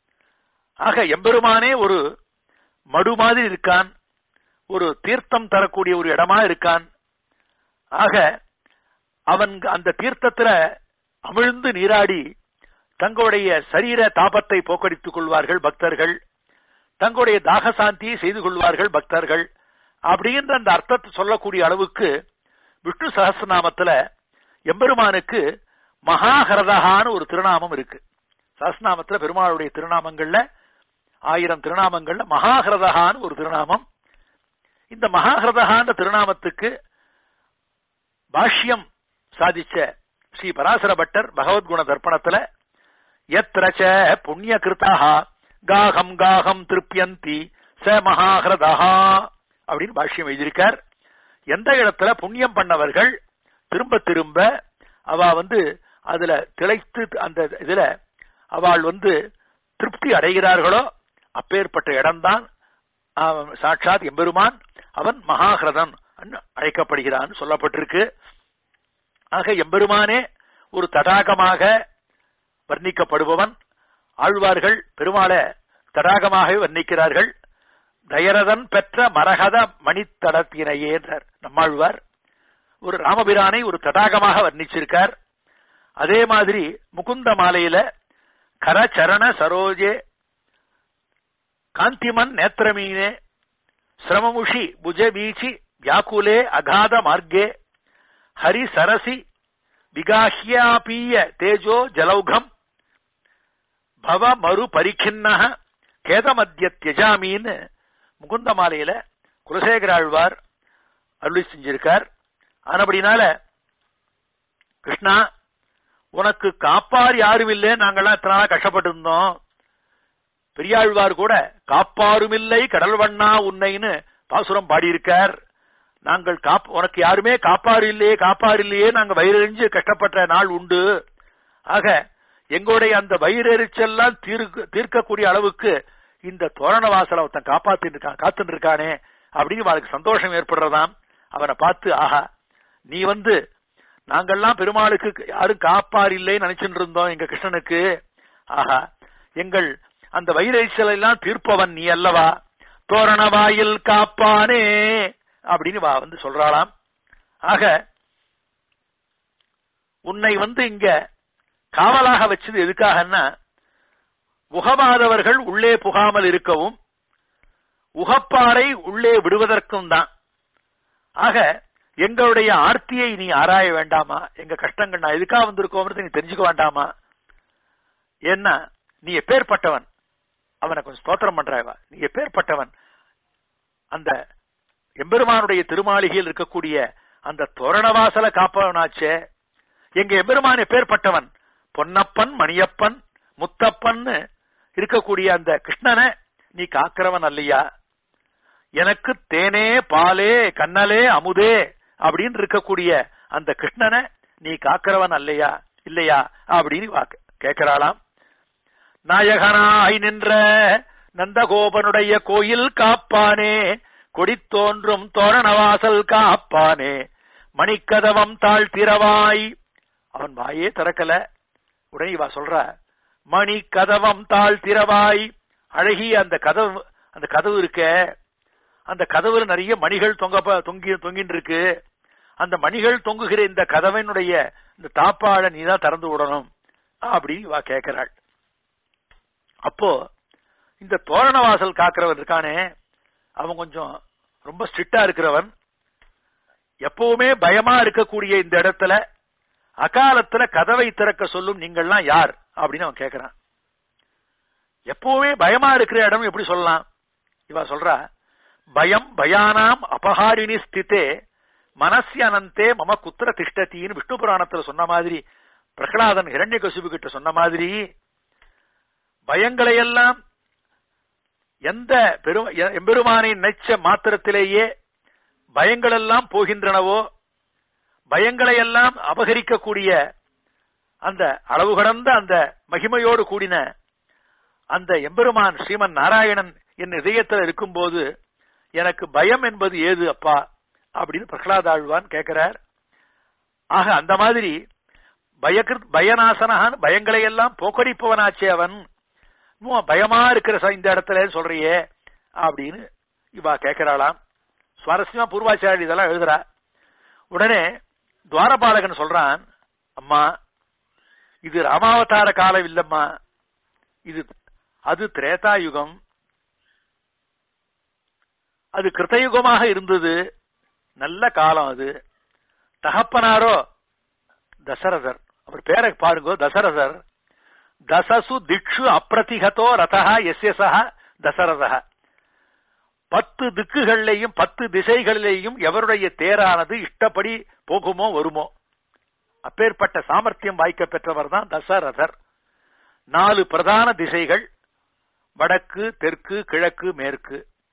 ஆக எம்பெருமானே ஒரு மடு மாதிரி இருக்கான் ஒரு தீர்த்தம் தரக்கூடிய ஒரு இடமா இருக்கான் ஆக அவன் அந்த தீர்த்தத்துல அமிழ்ந்து நீராடி தங்களுடைய சரீர தாபத்தை போக்கடித்துக் கொள்வார்கள் பக்தர்கள் தங்களுடைய தாகசாந்தியை செய்து கொள்வார்கள் பக்தர்கள் அப்படின்ற அந்த அர்த்தத்தை சொல்லக்கூடிய அளவுக்கு விஷ்ணு சகஸ்ரநாமத்துல எம்பெருமானுக்கு மகாஹரதகான்னு ஒரு திருநாமம் இருக்கு சஹஸ்ரநாமத்துல பெருமாளுடைய திருநாமங்கள்ல ஆயிரம் திருநாமங்கள்ல மகாஹிரதகான்னு ஒரு திருநாமம் இந்த மகாஹிரதகான்ற திருநாமத்துக்கு பாஷ்யம் சாதிச்ச ஸ்ரீ பராசர பட்டர் பகவத்குண தர்ப்பணத்துல எத்திரச்ச புண்ணிய கிருத்தா காகம் காகம் திருப்பியந்தி ச மகாஹிரதா அப்படின்னு பாஷ்யம் எழுதியிருக்கார் எந்த இடத்துல புண்ணியம் பண்ணவர்கள் திரும்ப திரும்ப அவ வந்து அதுல திளைத்து அந்த இதுல அவள் வந்து திருப்தி அடைகிறார்களோ அப்பேற்பட்ட இடம்தான் அவன் சாட்சாத் எம்பெருமான் அவன் மகாஹிரதன் அழைக்கப்படுகிறான் சொல்லப்பட்டிருக்கு ஆக எம்பெருமானே ஒரு தடாகமாக வர்ணிக்கப்படுபவன் ஆழ்வார்கள் பெருமாளை தடாகமாகவே வர்ணிக்கிறார்கள் தயரதன் பெற்ற மரகத மணித்தடத்தினையே என்றார் நம்மாழ்வார் ஒரு ராமபிரானை ஒரு தடாகமாக வர்ணிச்சிருக்கார் அதே மாதிரி முகுந்த மாலையில கரச்சரண சரோஜே காந்திமன் நேத்திரமீனே சிரமமுஷி புஜ வீச்சி வியாக்குலே அகாத மார்க்கே ஹரி சரசி விகாஹ்யாபீய தேஜோ ஜலௌகம் பவ மறு பரிக்கின்ன கேதமத்திய தியஜாமின்னு முகுந்த மாலையில குலசேகர ஆழ்வார் அருளி செஞ்சிருக்கார் ஆனபடினால கிருஷ்ணா உனக்கு காப்பார் யாரும் இல்லை நாங்கெல்லாம் இத்தனை நாளா கஷ்டப்பட்டு இருந்தோம் பெரியாழ்வார் கூட காப்பாருமில்லை கடல் வண்ணா உன்னைன்னு பாசுரம் பாடியிருக்கார் நாங்கள் காப் உனக்கு யாருமே காப்பாறு இல்லையே காப்பாறு இல்லையே நாங்க வயிறறிஞ்சு கஷ்டப்பட்ட நாள் உண்டு ஆக எங்களுடைய அந்த வயிறெரிச்செல்லாம் தீர்க்க தீர்க்கக்கூடிய அளவுக்கு இந்த தோரண வாசலை ஒருத்தன் காப்பாத்தின்னு இருக்கான் காத்துன்னு இருக்கானே அப்படின்னு அவளுக்கு சந்தோஷம் ஏற்படுறதாம் அவனை பார்த்து ஆஹா நீ வந்து நாங்கள்லாம் பெருமாளுக்கு யாரும் காப்பார் இல்லைன்னு நினைச்சுட்டு இருந்தோம் எங்க கிருஷ்ணனுக்கு ஆஹா எங்கள் அந்த வயிறெரிச்சலை எல்லாம் தீர்ப்பவன் நீ அல்லவா தோரண வாயில் காப்பானே அப்படின்னு வா வந்து சொல்றாளாம் ஆக உன்னை வந்து இங்க காவலாக வச்சது எதுக்காகன்னா உகவாதவர்கள் உள்ளே புகாமல் இருக்கவும் உகப்பாரை உள்ளே விடுவதற்கும் தான் ஆக எங்களுடைய ஆர்த்தியை நீ ஆராய வேண்டாமா எங்க கஷ்டங்கள் நான் எதுக்காக வந்திருக்கோம் நீ தெரிஞ்சுக்க வேண்டாமா ஏன்னா நீ எப்பேற்பட்டவன் அவனை கொஞ்சம் ஸ்தோத்திரம் பண்றாய்வா நீ எப்பேற்பட்டவன் அந்த எம்பெருமானுடைய திருமாளிகையில் இருக்கக்கூடிய அந்த தோரணவாசல காப்பவனாச்சே எங்க எம்பெருமான் எப்பேற்பட்டவன் பொன்னப்பன் மணியப்பன் முத்தப்பன் இருக்கக்கூடிய அந்த கிருஷ்ணனை நீ காக்கிறவன் அல்லையா எனக்கு தேனே பாலே கண்ணலே அமுதே அப்படின்னு இருக்கக்கூடிய அந்த கிருஷ்ணனை நீ காக்கிறவன் அல்லையா இல்லையா அப்படின்னு கேட்கிறாளாம் நாயகனாய் நின்ற நந்தகோபனுடைய கோயில் காப்பானே கொடி தோன்றும் தோரணவாசல் காப்பானே மணிக்கதவம் தாழ் திறவாய் அவன் வாயே திறக்கல உடனே வா சொல்ற மணி கதவம் தாழ் திறவாய் அழகிய அந்த கதவு அந்த கதவு இருக்க அந்த கதவுல நிறைய மணிகள் தொங்க தொங்கி தொங்கின்னு இருக்கு அந்த மணிகள் தொங்குகிற இந்த கதவனுடைய இந்த தாப்பாட நீ தான் திறந்து விடணும் அப்படின்னு வா கேட்கிறாள் அப்போ இந்த தோரணவாசல் காக்கிறவன் இருக்கானே அவன் கொஞ்சம் ரொம்ப ஸ்ட்ரிக்டா இருக்கிறவன் எப்பவுமே பயமா இருக்கக்கூடிய இந்த இடத்துல அகாலத்துல கதவை திறக்க சொல்லும் நீங்கள்லாம் யார் அப்படின்னு அவன் கேட்கிறான் எப்பவுமே பயமா இருக்கிற இடம் எப்படி சொல்லலாம் இவ சொல்றா பயம் பயானாம் அபஹாரிணி ஸ்திதே மனசிய அனந்தே மம குத்திர திஷ்டத்தின்னு விஷ்ணு புராணத்துல சொன்ன மாதிரி பிரகலாதன் இரண்ய கசுபு கிட்ட சொன்ன மாதிரி பயங்களை எல்லாம் எந்த பெரும் எம்பெருமானை நினைச்ச மாத்திரத்திலேயே பயங்கள் எல்லாம் போகின்றனவோ பயங்களை எல்லாம் அபகரிக்கக்கூடிய அந்த அளவு கடந்த அந்த மகிமையோடு கூடின அந்த எம்பெருமான் ஸ்ரீமன் நாராயணன் என் இதயத்தில் இருக்கும்போது எனக்கு பயம் என்பது ஏது அப்பா அப்படின்னு பிரகலாத் ஆழ்வான் கேட்கிறார் ஆக அந்த மாதிரி பயகிருத் பயநாசனகான் பயங்களை எல்லாம் போக்கடிப்பவனாச்சே அவன் பயமா இருக்கிற இந்த இடத்துல சொல்றியே அப்படின்னு இவா கேட்கிறாளாம் சுவாரஸ்யமா பூர்வாச்சாரி இதெல்லாம் எழுதுறா உடனே துவாரபாலகன் சொல்றான் அம்மா இது ராமாவதார காலம் இல்லம்மா இது அது திரேதா யுகம் அது கிருத்தயுகமாக இருந்தது நல்ல காலம் அது தகப்பனாரோ தசரதர் அவர் பேரை பாருங்க தசரதர் தசசு திக்ஷு அப்பிரதிகதோ ரதா எஸ்ய சஹ தசரதா பத்து திக்குகளிலேயும் பத்து திசைகளிலேயும் எவருடைய தேரானது இஷ்டப்படி போகுமோ வருமோ அப்பேற்பட்ட சாமர்த்தியம் வாய்க்க பெற்றவர் தான் தசரதர் நாலு பிரதான திசைகள் வடக்கு தெற்கு கிழக்கு மேற்கு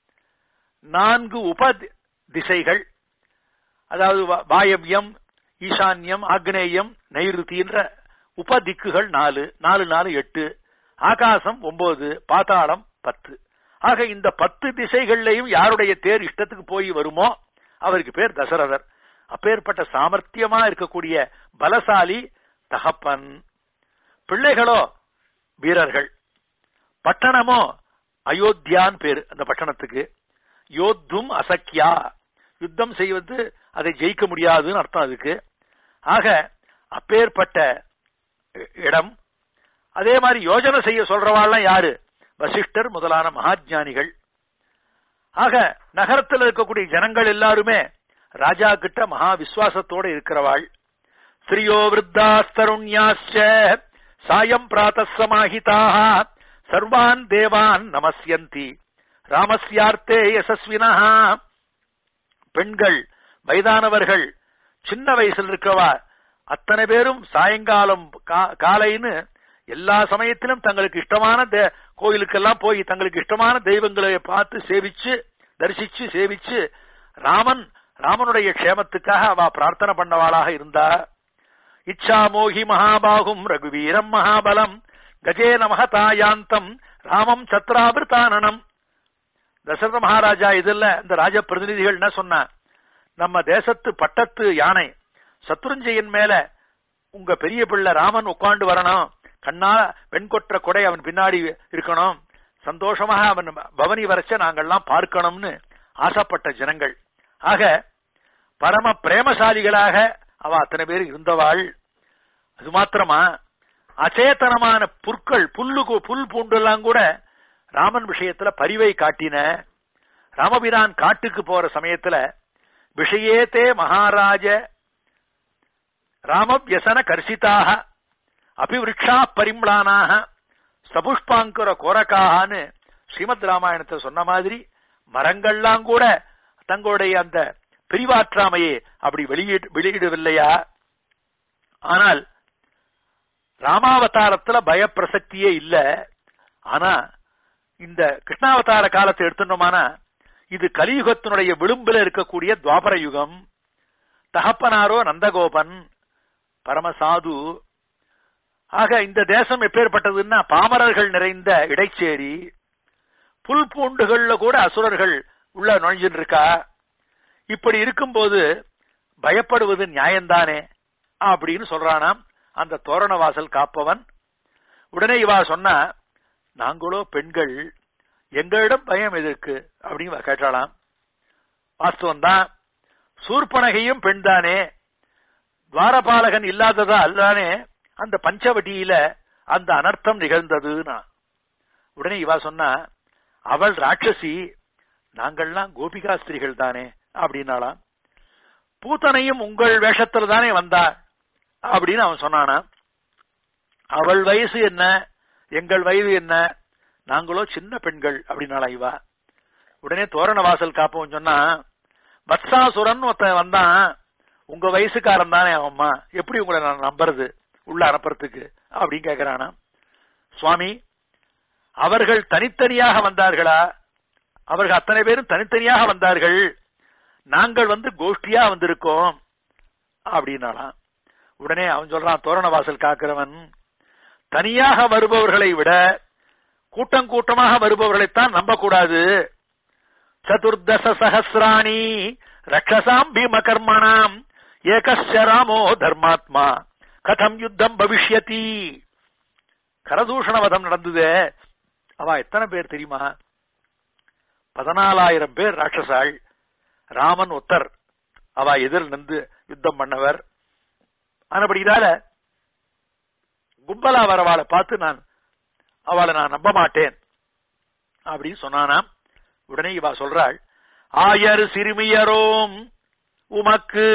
நான்கு உப திசைகள் அதாவது வாயவ்யம் ஈசான்யம் ஆக்னேயம் நைருத்தின்ற உப திக்குகள் நாலு நாலு நாலு எட்டு ஆகாசம் ஒன்பது பாதாளம் பத்து ஆக இந்த பத்து திசைகள்லையும் யாருடைய தேர் இஷ்டத்துக்கு போய் வருமோ அவருக்கு பேர் தசரதர் அப்பேற்பட்ட சாமர்த்தியமா இருக்கக்கூடிய பலசாலி தகப்பன் பிள்ளைகளோ வீரர்கள் பட்டணமோ அயோத்தியான் பேரு அந்த பட்டணத்துக்கு யோத்தும் அசக்கியா யுத்தம் செய்வது அதை ஜெயிக்க முடியாதுன்னு அர்த்தம் அதுக்கு ஆக அப்பேற்பட்ட இடம் அதே மாதிரி யோஜனை செய்ய சொல்றவாள்லாம் யாரு வசிஷ்டர் முதலான மகாஜானிகள் ஆக நகரத்தில் இருக்கக்கூடிய ஜனங்கள் எல்லாருமே ராஜா கிட்ட மகா விசுவாசத்தோட இருக்கிறவாள் ஸ்ரீயோ விருத்தாஸ்தருண்யாச்ச சாயம் பிராத்த சமாஹிதாக சர்வான் தேவான் நமஸ்யந்தி ராமஸ்யார்த்தே யசஸ்வினா பெண்கள் வயதானவர்கள் சின்ன வயசுல இருக்கவா அத்தனை பேரும் சாயங்காலம் காலைன்னு எல்லா சமயத்திலும் தங்களுக்கு இஷ்டமான கோயிலுக்கெல்லாம் போய் தங்களுக்கு இஷ்டமான தெய்வங்களை பார்த்து சேவிச்சு தரிசிச்சு சேவிச்சு ராமன் ராமனுடைய க்ஷேமத்துக்காக அவ பிரார்த்தனை பண்ணவாளாக இருந்தா இச்சா மோகி மகாபாகும் ரகுவீரம் மகாபலம் கஜேன மகதாயாந்தம் ராமம் சத்ராபிருத்தானனம் தசரத மகாராஜா இதுல இந்த ராஜ பிரதிநிதிகள் என்ன சொன்ன நம்ம தேசத்து பட்டத்து யானை சத்ருஞ்சயன் மேல உங்க பெரிய பிள்ளை ராமன் உட்காந்து வரணும் கண்ணால வெண்கொற்ற கொடை அவன் பின்னாடி இருக்கணும் சந்தோஷமாக அவன் பவனி வரைச்ச நாங்கள்லாம் பார்க்கணும்னு ஆசைப்பட்ட ஜனங்கள் ஆக பரம பிரேமசாலிகளாக அவ அத்தனை பேர் இருந்தவாள் அது மாத்திரமா அச்சேதனமான புற்கள் புல்லு புல் பூண்டெல்லாம் கூட ராமன் விஷயத்துல பரிவை காட்டின ராமபிரான் காட்டுக்கு போற சமயத்துல விஷயேத்தே மகாராஜ ராமவியசன கர்ஷிதாக அபிவிருஷா பரிம்ளானாக சபுஷ்பாங்குர கோரக்காகான்னு ஸ்ரீமத் ராமாயணத்தை சொன்ன மாதிரி மரங்கள்லாம் கூட தங்களுடைய அந்த பிரிவாற்றாமையே அப்படி வெளியிடு வெளியிடவில்லையா ஆனால் ராமாவதாரத்துல பயப்பிரசக்தியே இல்ல ஆனா இந்த கிருஷ்ணாவதார காலத்தை எடுத்துட்டோமானா இது கலியுகத்தினுடைய விளிம்பில் இருக்கக்கூடிய துவாபர யுகம் தகப்பனாரோ நந்தகோபன் பரமசாது ஆக இந்த தேசம் எப்பேற்பட்டதுன்னா பாமரர்கள் நிறைந்த இடைச்சேரி புல் பூண்டுகள்ல கூட அசுரர்கள் உள்ள நுழைஞ்சுட்டு இருக்கா இப்படி இருக்கும்போது பயப்படுவது நியாயம்தானே அப்படின்னு சொல்றானாம் அந்த தோரண வாசல் காப்பவன் உடனே இவா சொன்னா நாங்களோ பெண்கள் எங்களிடம் பயம் எதற்கு அப்படின்னு கேட்டாளாம் வாஸ்தவம் தான் சூர்பனகையும் பெண் தானே துவாரபாலகன் இல்லாததால் தானே அந்த பஞ்சவட்டியில அந்த அனர்த்தம் நிகழ்ந்ததுன்னா உடனே இவா சொன்னா அவள் ராட்சசி நாங்கள்லாம் கோபிகா ஸ்திரீகள் தானே அப்படின்னாலாம் பூத்தனையும் உங்கள் வேஷத்துல தானே வந்தா அப்படின்னு அவன் சொன்னானா அவள் வயசு என்ன எங்கள் வயது என்ன நாங்களோ சின்ன பெண்கள் அப்படின்னாளா இவா உடனே தோரண வாசல் காப்போம் சொன்னா வத்சாசுரன் ஒருத்தன் வந்தான் உங்க வயசுக்காரன் தானே அவம்மா எப்படி உங்களை நான் நம்புறது உள்ள அனுப்புறதுக்கு அப்படின்னு கேக்குறானா சுவாமி அவர்கள் தனித்தனியாக வந்தார்களா அவர்கள் அத்தனை பேரும் தனித்தனியாக வந்தார்கள் நாங்கள் வந்து கோஷ்டியா வந்திருக்கோம் அப்படின்னாலாம் உடனே அவன் சொல்றான் தோரண வாசல் காக்கிறவன் தனியாக வருபவர்களை விட கூட்டம் கூட்டமாக வருபவர்களைத்தான் நம்பக்கூடாது சதுர்தச சகசிராணி ரக்ஷசாம் பீம கர்மணாம் ஏகஸ்ய ராமோ தர்மாத்மா கதம் யுத்தம் பவிஷ்யதி கரதூஷண வதம் நடந்தது அவ எத்தனை பேர் தெரியுமா பதினாலாயிரம் பேர் ராட்சசாள் ராமன் ஒத்தர் அவ எதிர் நின்று யுத்தம் பண்ணவர் ஆனபடினால கும்பலா வரவாளை பார்த்து நான் அவளை நான் நம்ப மாட்டேன் அப்படின்னு சொன்னானாம் உடனே இவா சொல்றாள் ஆயர் சிறுமியரோம் உமக்கு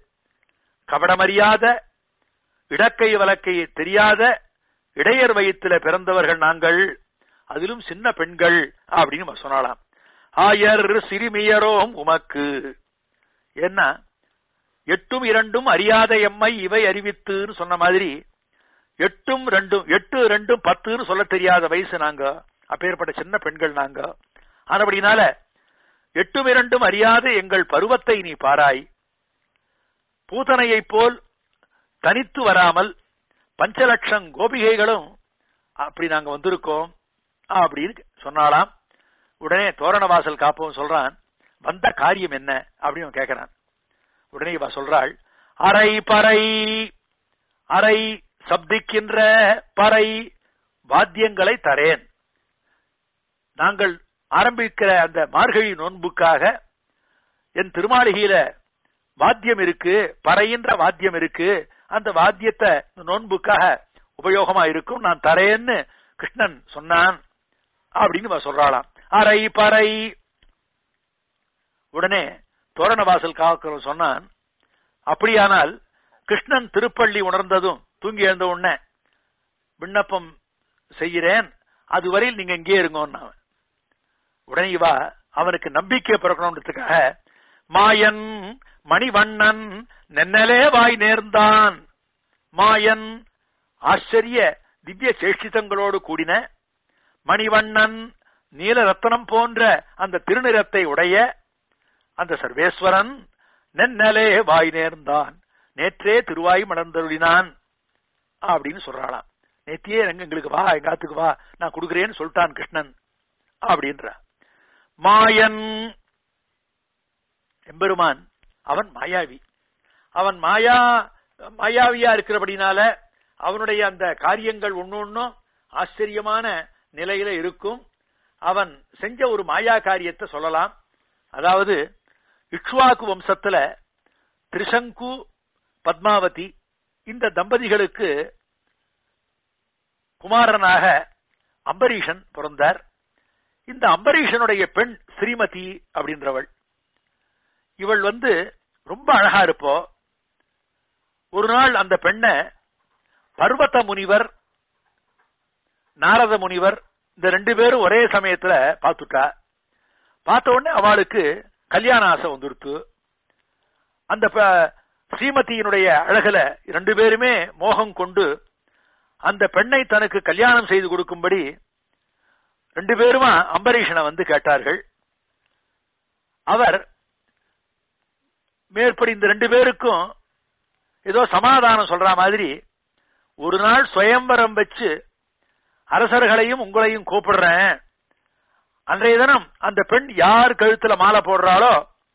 கபடமறியாத இடக்கை வழக்கை தெரியாத இடையர் வயிற்றில பிறந்தவர்கள் நாங்கள் அதிலும் சின்ன பெண்கள் அப்படின்னு சொன்னாலாம் ஆயர் சிறுமியரோம் உமக்கு என்ன எட்டும் இரண்டும் அறியாத எம்மை இவை அறிவித்துன்னு சொன்ன மாதிரி எட்டும் ரெண்டும் எட்டு ரெண்டும் பத்துன்னு சொல்ல தெரியாத வயசு நாங்க அப்பேற்பட்ட சின்ன பெண்கள் நாங்க ஆனபடினால எட்டும் இரண்டும் அறியாத எங்கள் பருவத்தை நீ பாராய் பூதனையைப் போல் தனித்து வராமல் பஞ்சலட்சம் கோபிகைகளும் அப்படி நாங்க வந்திருக்கோம் அப்படின்னு சொன்னாலாம் உடனே தோரணவாசல் காப்பவன் சொல்றான் வந்த காரியம் என்ன அப்படின்னு கேட்கிறான் உடனே இவ சொல்றாள் அரை பறை அரை சப்திக்கின்ற பறை வாத்தியங்களை தரேன் நாங்கள் ஆரம்பிக்கிற அந்த மார்கழி நோன்புக்காக என் திருமாளிகையில வாத்தியம் இருக்கு பறையின்ற வாத்தியம் இருக்கு அந்த வாத்தியத்தை நோன்புக்காக உபயோகமா இருக்கும் நான் தரேன்னு கிருஷ்ணன் சொன்னான் அப்படின்னு சொல்றாளாம் அரை பறை உடனே தோரணவாசல் காவக்கர் சொன்னான் அப்படியானால் கிருஷ்ணன் திருப்பள்ளி உணர்ந்ததும் தூங்கி எழுந்த உடனே விண்ணப்பம் செய்கிறேன் அதுவரையில் நீங்க இங்கே இருங்க உடனே இவா அவனுக்கு நம்பிக்கை பிறக்கணுன்றதுக்காக மாயன் மணிவண்ணன் நென்னலே வாய் நேர்ந்தான் மாயன் ஆச்சரிய திவ்ய சேஷ்டிதங்களோடு கூடின மணிவண்ணன் நீல ரத்தனம் போன்ற அந்த திருநிறத்தை உடைய அந்த சர்வேஸ்வரன் நென்னலே வாய் நேர்ந்தான் நேற்றே திருவாய் மணந்தருளினான் அப்படின்னு சொல்றாளாம் நேத்தியே எங்க எங்களுக்கு வா எங்க ஆத்துக்கு வா நான் கொடுக்கிறேன்னு சொல்லிட்டான் கிருஷ்ணன் அப்படின்ற மாயன் எம்பெருமான் அவன் மாயாவி அவன் மாயா மாயாவியா இருக்கிறபடினால அவனுடைய அந்த காரியங்கள் ஒன்னொன்னும் ஆச்சரியமான நிலையில இருக்கும் அவன் செஞ்ச ஒரு மாயா காரியத்தை சொல்லலாம் அதாவது இக்ஷ்வாக்கு வம்சத்துல திரிசங்கு பத்மாவதி இந்த தம்பதிகளுக்கு குமாரனாக அம்பரீஷன் பிறந்தார் இந்த அம்பரீஷனுடைய பெண் ஸ்ரீமதி அப்படின்றவள் இவள் வந்து ரொம்ப அழகா இருப்போ ஒரு நாள் அந்த பெண்ணை பர்வத முனிவர் நாரத முனிவர் இந்த ரெண்டு பேரும் ஒரே சமயத்துல பார்த்துட்டா பார்த்த உடனே அவளுக்கு கல்யாண ஆசை வந்துருத்து அந்த ஸ்ரீமதியினுடைய அழகுல ரெண்டு பேருமே மோகம் கொண்டு அந்த பெண்ணை தனக்கு கல்யாணம் செய்து கொடுக்கும்படி ரெண்டு பேருமா அம்பரீஷனை வந்து கேட்டார்கள் அவர் மேற்படி இந்த ரெண்டு பேருக்கும் ஏதோ சமாதானம் சொல்ற மாதிரி ஒரு நாள் சுயம்பரம் வச்சு அரசர்களையும் உங்களையும் கூப்பிடுறேன் அன்றைய தினம் அந்த பெண் யார் கழுத்துல மாலை போடுறாளோ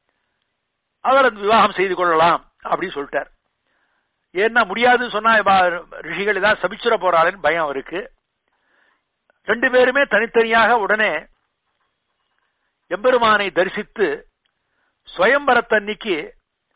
அவர் அந்த விவாகம் செய்து கொள்ளலாம் அப்படின்னு சொல்லிட்டார் ஏன்னா முடியாதுன்னு சொன்னா ரிஷிகள் ஏதாவது சபிச்சுட போறாளேன்னு பயம் அவருக்கு ரெண்டு பேருமே தனித்தனியாக உடனே எம்பெருமானை தரிசித்து சுயம்பரத்தன்னைக்கு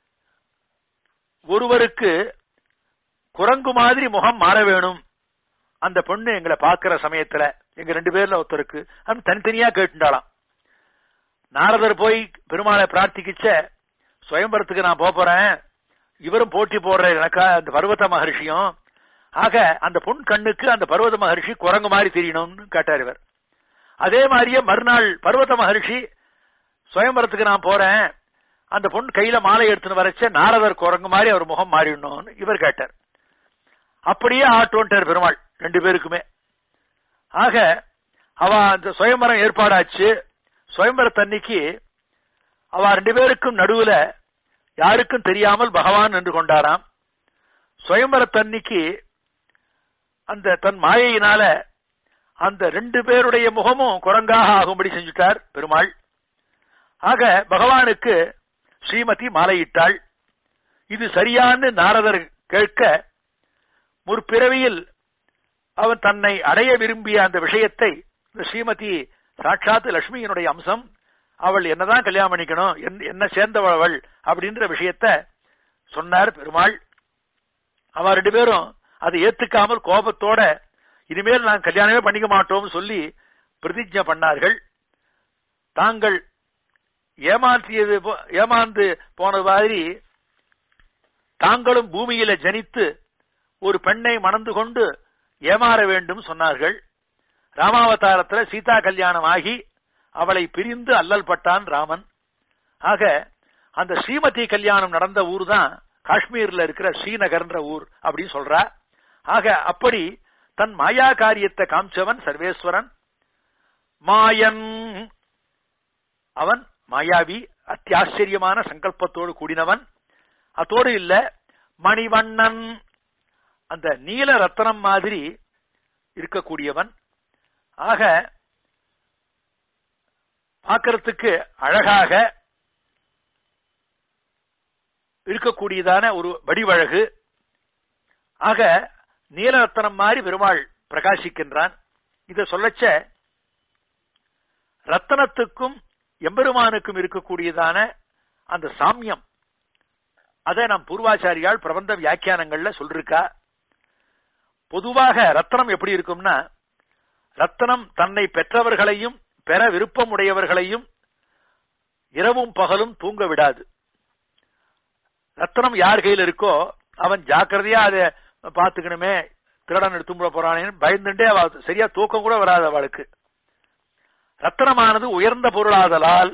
ஒருவருக்கு குரங்கு மாதிரி முகம் மாற வேணும் அந்த பொண்ணு எங்களை பாக்குற சமயத்துல எங்க ரெண்டு பேர்ல ஒருத்தருக்கு தனித்தனியா கேட்டுண்டாளாம் நாரதர் போய் பெருமாளை பிரார்த்திக்கிச்ச சுயம்பரத்துக்கு நான் போறேன் இவரும் போட்டி போடுற எனக்கா அந்த பர்வத மகர்ஷியும் ஆக அந்த பொன் கண்ணுக்கு அந்த பர்வத மகர்ஷி குரங்கு மாதிரி தெரியணும்னு கேட்டார் இவர் அதே மாதிரியே மறுநாள் பர்வத மகர்ஷி சுயம்பரத்துக்கு நான் போறேன் அந்த பொண்ணு கையில மாலை எடுத்துன்னு வரைச்ச நாரதர் குரங்கு மாதிரி அவர் முகம் மாறிடணும்னு இவர் கேட்டார் அப்படியே ஆட்டோன்ட்டார் பெருமாள் ரெண்டு பேருக்குமே ஆக அவ அந்த சுயம்பரம் ஏற்பாடாச்சு சுயம்பரத்தன்னைக்கு அவ ரெண்டு பேருக்கும் நடுவுல யாருக்கும் தெரியாமல் பகவான் நின்று கொண்டாராம் சுயம்பரத்தன்னைக்கு அந்த தன் மாயையினால அந்த ரெண்டு பேருடைய முகமும் குரங்காக ஆகும்படி செஞ்சுட்டார் பெருமாள் ஆக பகவானுக்கு ஸ்ரீமதி மாலையிட்டாள் இது சரியான்னு நாரதர் கேட்க முற்பிறவியில் அவன் தன்னை அடைய விரும்பிய அந்த விஷயத்தை ஸ்ரீமதி சாட்சாத் லட்சுமியினுடைய அம்சம் அவள் என்னதான் கல்யாணம் பண்ணிக்கணும் என்ன சேர்ந்தவள் அவள் அப்படின்ற விஷயத்த சொன்னார் பெருமாள் அவ ரெண்டு பேரும் அதை ஏத்துக்காமல் கோபத்தோட இனிமேல் நான் கல்யாணமே பண்ணிக்க மாட்டோம் சொல்லி பிரதிஜை பண்ணார்கள் தாங்கள் ஏமாற்றியது ஏமாந்து போன மாதிரி தாங்களும் பூமியில ஜனித்து ஒரு பெண்ணை மணந்து கொண்டு ஏமாற வேண்டும் சொன்னார்கள் ராமாவதாரத்துல சீதா கல்யாணம் ஆகி அவளை பிரிந்து அல்லல் பட்டான் ராமன் ஆக அந்த ஸ்ரீமதி கல்யாணம் நடந்த ஊர் தான் காஷ்மீர்ல இருக்கிற ஸ்ரீநகர்ன்ற ஊர் அப்படின்னு சொல்றா ஆக அப்படி தன் மாயா காரியத்தை காமிச்சவன் சர்வேஸ்வரன் மாயன் அவன் மாயாவி அத்தியாச்சரியமான சங்கல்பத்தோடு கூடினவன் அதோடு இல்ல மணிவண்ணன் அந்த நீல ரத்தனம் மாதிரி இருக்கக்கூடியவன் ஆக பார்க்கறதுக்கு அழகாக இருக்கக்கூடியதான ஒரு வடிவழகு ஆக நீலரத்தனம் மாதிரி பெருமாள் பிரகாசிக்கின்றான் இத சொல்லச்ச ரத்தனத்துக்கும் எம்பெருமானுக்கும் இருக்கக்கூடியதான அந்த சாமியம் அதை நாம் பூர்வாச்சாரியால் பிரபந்த வியாக்கியானங்கள்ல சொல்லிருக்கா பொதுவாக ரத்தனம் எப்படி இருக்கும்னா ரத்தனம் தன்னை பெற்றவர்களையும் பெற விருப்பம் உடையவர்களையும் இரவும் பகலும் தூங்க விடாது ரத்தனம் யார் கையில் இருக்கோ அவன் ஜாக்கிரதையா அதை பாத்துக்கணுமே திருடன் எடுத்து போறானேன்னு பயந்துட்டே அவ சரியா தூக்கம் கூட வராது அவளுக்கு ரத்தனமானது உயர்ந்த பொருளாதலால்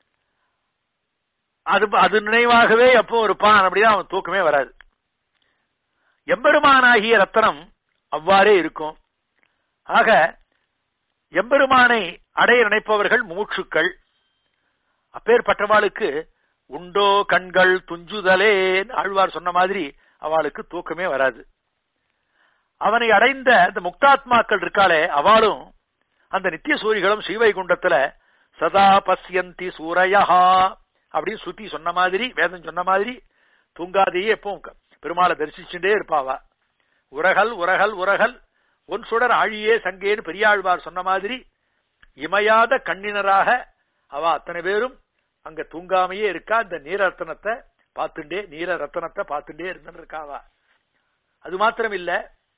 அது அது நினைவாகவே எப்போ இருப்பான் அப்படிதான் அவன் தூக்கமே வராது எம்பெருமானாகிய ரத்தனம் அவ்வாறே இருக்கும் ஆக எம்பெருமானை அடைய நினைப்பவர்கள் மூச்சுக்கள் அப்பேற்பட்டவாளுக்கு உண்டோ கண்கள் துஞ்சுதலேன்னு ஆழ்வார் சொன்ன மாதிரி அவளுக்கு தூக்கமே வராது அவனை அடைந்த அந்த முக்தாத்மாக்கள் இருக்காளே அவளும் அந்த நித்திய சூரிகளும் ஸ்ரீவைகுண்டத்துல சதா பசியந்தி சூரையஹா அப்படின்னு சுத்தி சொன்ன மாதிரி வேதம் சொன்ன மாதிரி தூங்காதையே எப்போ பெருமாளை தரிசிச்சுட்டே இருப்பாவா உரகல் உரகல் உரகல் ஒன் சுடர் ஆழியே சங்கேன்னு பெரியாழ்வார் சொன்ன மாதிரி இமையாத கண்ணினராக அவ அத்தனை பேரும் அங்க தூங்காமையே இருக்கா இந்த நீர ரத்தனத்தை பார்த்துட்டே நீர ரத்தனத்தை பார்த்துட்டே இருந்துட்டு இருக்காவா அது மாத்திரம் இல்ல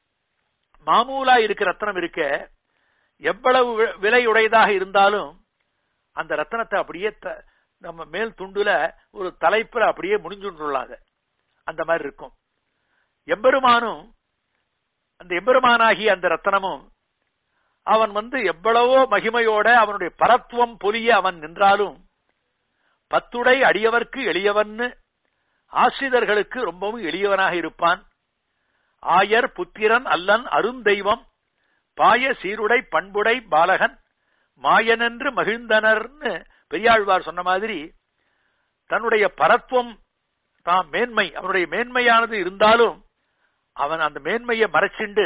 மாமூலா இருக்க ரத்தனம் இருக்க எவ்வளவு விலையுடையதாக இருந்தாலும் அந்த ரத்தனத்தை அப்படியே நம்ம மேல் துண்டுல ஒரு தலைப்புல அப்படியே முடிஞ்சுள்ளாங்க அந்த மாதிரி இருக்கும் எம்பெருமானும் அந்த எம்பெருமானாகிய அந்த ரத்தனமும் அவன் வந்து எவ்வளவோ மகிமையோட அவனுடைய பரத்துவம் பொலிய அவன் நின்றாலும் பத்துடை அடியவர்க்கு எளியவன்னு ஆசிரியர்களுக்கு ரொம்பவும் எளியவனாக இருப்பான் ஆயர் புத்திரன் அல்லன் அருந்தெய்வம் பாய சீருடை பண்புடை பாலகன் மாயனென்று மகிழ்ந்தனர்னு பெரியாழ்வார் சொன்ன மாதிரி தன்னுடைய பரத்துவம் தான் மேன்மை அவனுடைய மேன்மையானது இருந்தாலும் அவன் அந்த மேன்மையை மறைச்சிண்டு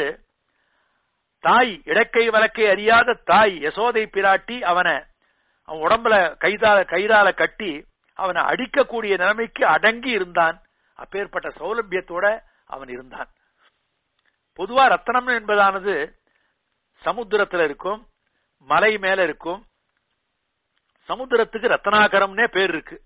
தாய் இடக்கை வழக்கை அறியாத தாய் யசோதை பிராட்டி அவனை அவன் உடம்புல கைதால கைதால கட்டி அவனை அடிக்கக்கூடிய நிலைமைக்கு அடங்கி இருந்தான் அப்பேற்பட்ட சௌலபியத்தோட அவன் இருந்தான் பொதுவா ரத்தனம் என்பதானது சமுத்திரத்துல இருக்கும் மலை மேல இருக்கும் சமுத்திரத்துக்கு ரத்தனாகரம்னே பேர் இருக்கு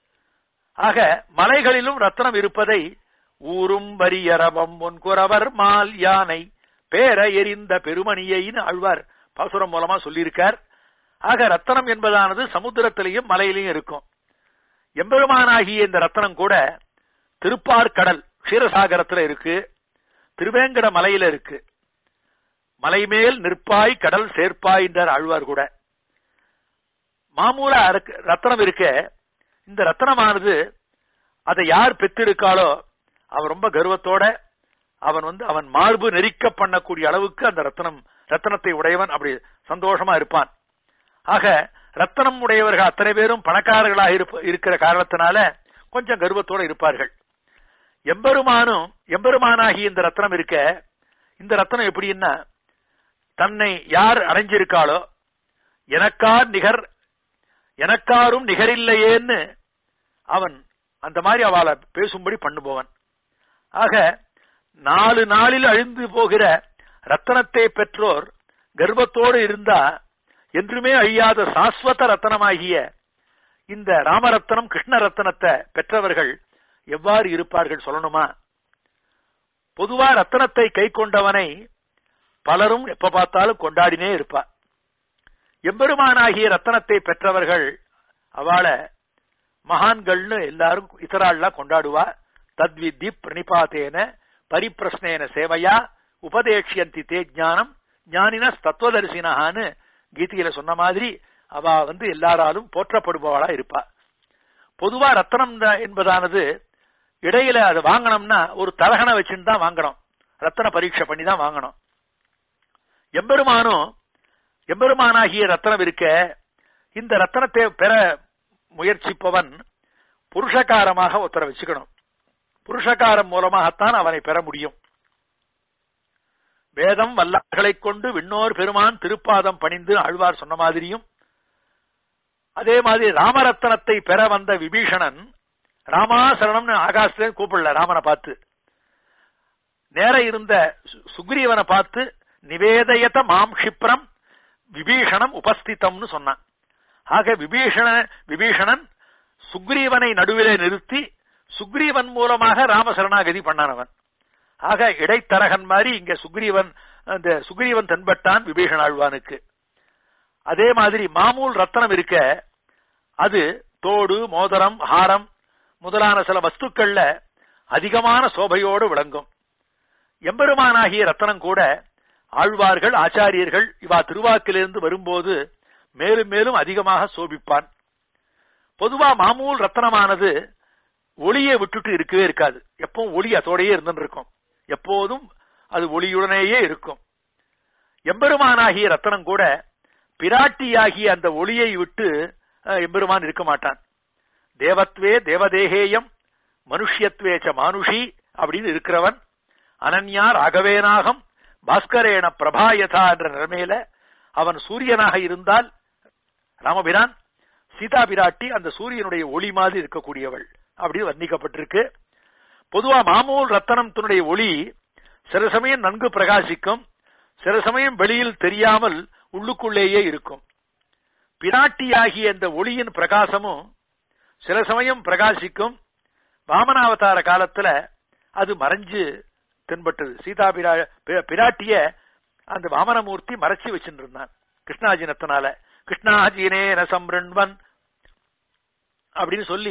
ஆக மலைகளிலும் ரத்தனம் இருப்பதை ஊரும் வரியரவம் ஒன்குறவர் மால் யானை பேர எரிந்த பெருமணியைன்னு ஆழ்வார் பாசுரம் மூலமா சொல்லியிருக்கார் ஆக ரத்தனம் என்பதானது சமுத்திரத்திலையும் மலையிலையும் இருக்கும் எம்பெருமானாகிய இந்த ரத்தனம் கூட திருப்பார்கடல் க்ஷீரசாகரத்துல இருக்கு திருவேங்கட மலையில இருக்கு மலைமேல் நிற்பாய் கடல் சேர்ப்பாய் என்றார் ஆழ்வார் கூட மாமூல ரத்தனம் இருக்க இந்த ரத்தனமானது அதை யார் பெற்றிருக்காளோ அவன் ரொம்ப கர்வத்தோட அவன் வந்து அவன் மார்பு நெரிக்க பண்ணக்கூடிய அளவுக்கு அந்த ரத்தனம் ரத்தனத்தை உடையவன் அப்படி சந்தோஷமா இருப்பான் ஆக ரத்தனம் உடையவர்கள் அத்தனை பேரும் பணக்காரர்களாக இருக்கிற காரணத்தினால கொஞ்சம் கர்வத்தோட இருப்பார்கள் எம்பெருமானும் எம்பெருமானாகி இந்த ரத்தனம் இருக்க இந்த ரத்தனம் எப்படின்னா தன்னை யார் அடைஞ்சிருக்காளோ எனக்கார் நிகர் எனக்காரும் நிகரில்லையேன்னு அவன் அந்த மாதிரி அவளை பேசும்படி பண்ணுபவன் ஆக நாலு நாளில் அழிந்து போகிற ரத்தனத்தை பெற்றோர் கர்ப்பத்தோடு இருந்தா என்றுமே அழியாத சாஸ்வத ரத்தனமாகிய இந்த ராமரத்தனம் கிருஷ்ண ரத்தனத்தை பெற்றவர்கள் எவ்வாறு இருப்பார்கள் சொல்லணுமா பொதுவா ரத்தனத்தை கை கொண்டவனை பலரும் எப்ப பார்த்தாலும் கொண்டாடினே இருப்பா எம்பெருமானாகிய ரத்தனத்தை பெற்றவர்கள் அவளை மகான்கள்னு எல்லாரும் இத்தராள்லாம் கொண்டாடுவா தத்வித்தி பிரணிபாத்தேன பரிப்பிரஸ்னேன சேவையா உபதேட்சியந்தி தே ஜானம் ஞானின தத்துவதரிசினஹான்னு கீதையில சொன்ன மாதிரி அவ வந்து எல்லாராலும் போற்றப்படுபவளா இருப்பா பொதுவா ரத்தனம் தான் என்பதானது இடையில அதை வாங்கணும்னா ஒரு தரகனை வச்சுன்னு தான் வாங்கணும் ரத்தன பரீட்சை பண்ணி தான் வாங்கணும் எம்பெருமானும் எம்பெருமானாகிய ரத்தனம் இருக்க இந்த ரத்தனத்தை பெற முயற்சிப்பவன் புருஷகாரமாக ஒருத்தரை வச்சுக்கணும் புருஷகாரம் மூலமாகத்தான் அவனை பெற முடியும் வேதம் வல்லார்களைக் கொண்டு விண்ணோர் பெருமான் திருப்பாதம் பணிந்து ஆழ்வார் சொன்ன மாதிரியும் அதே மாதிரி ராமரத்தனத்தை பெற வந்த விபீஷணன் ராமாசரணம்னு ஆகாசத்துல கூப்பிடல ராமனை பார்த்து நேர இருந்த சு- சுக்ரீவனை பார்த்து நிவேதயத மாம் க்ஷிப்ரம் விபீஷணம் உபஸ்திதம்னு சொன்னான் ஆக விபீஷண விபீஷணன் சுக்ரீவனை நடுவிலே நிறுத்தி சுக்ரீவன் மூலமாக ராமசரணாகதி பண்ணானவன் ஆக இடைத்தரகன் மாதிரி இங்க சுக்ரீவன் அந்த சுக்ரீவன் தென்பட்டான் விபீஷண ஆழ்வானுக்கு அதே மாதிரி மாமூல் ரத்தனம் இருக்க அது தோடு மோதிரம் ஹாரம் முதலான சில வஸ்துக்கள்ல அதிகமான சோபையோடு விளங்கும் எம்பெருமானாகிய ரத்தனம் கூட ஆழ்வார்கள் ஆச்சாரியர்கள் இவா திருவாக்கிலிருந்து வரும்போது மேலும் மேலும் அதிகமாக சோபிப்பான் பொதுவா மாமூல் ரத்தனமானது ஒளியை விட்டுட்டு இருக்கவே இருக்காது எப்பவும் ஒளி அதோடயே இருந்துட்டு இருக்கும் எப்போதும் அது ஒளியுடனேயே இருக்கும் எம்பெருமானாகிய ரத்தனம் கூட பிராட்டியாகிய அந்த ஒளியை விட்டு அஹ், எம்பெருமான் இருக்க மாட்டான் தேவத்வே தேவதேகேயம் மனுஷ்யத்வே ச மானுஷி அப்படின்னு இருக்கிறவன் அனன்யா ராகவேனாகம் பாஸ்கரேன பிரபாயதா என்ற நிலைமையில அவன் சூரியனாக இருந்தால் ராமபிரான் சீதா பிராட்டி அந்த சூரியனுடைய ஒளி மாதிரி இருக்கக்கூடியவள் அப்படின்னு வர்ணிக்கப்பட்டிருக்கு பொதுவா மாமூல் ரத்தனத்தினுடைய ஒளி சில சமயம் நன்கு பிரகாசிக்கும் சில சமயம் வெளியில் தெரியாமல் உள்ளுக்குள்ளேயே இருக்கும் பிராட்டியாகிய அந்த ஒளியின் பிரகாசமும் சில சமயம் பிரகாசிக்கும் வாமனாவதார காலத்துல அது மறைஞ்சு தென்பட்டது சீதா பிரா பி- பிராட்டிய அந்த வாமனமூர்த்தி மறைச்சு வச்சுட்டு இருந்தான் கிருஷ்ணாஜினத்தினால கிருஷ்ணாஜினேன சம்ருண்வன் அப்படின்னு சொல்லி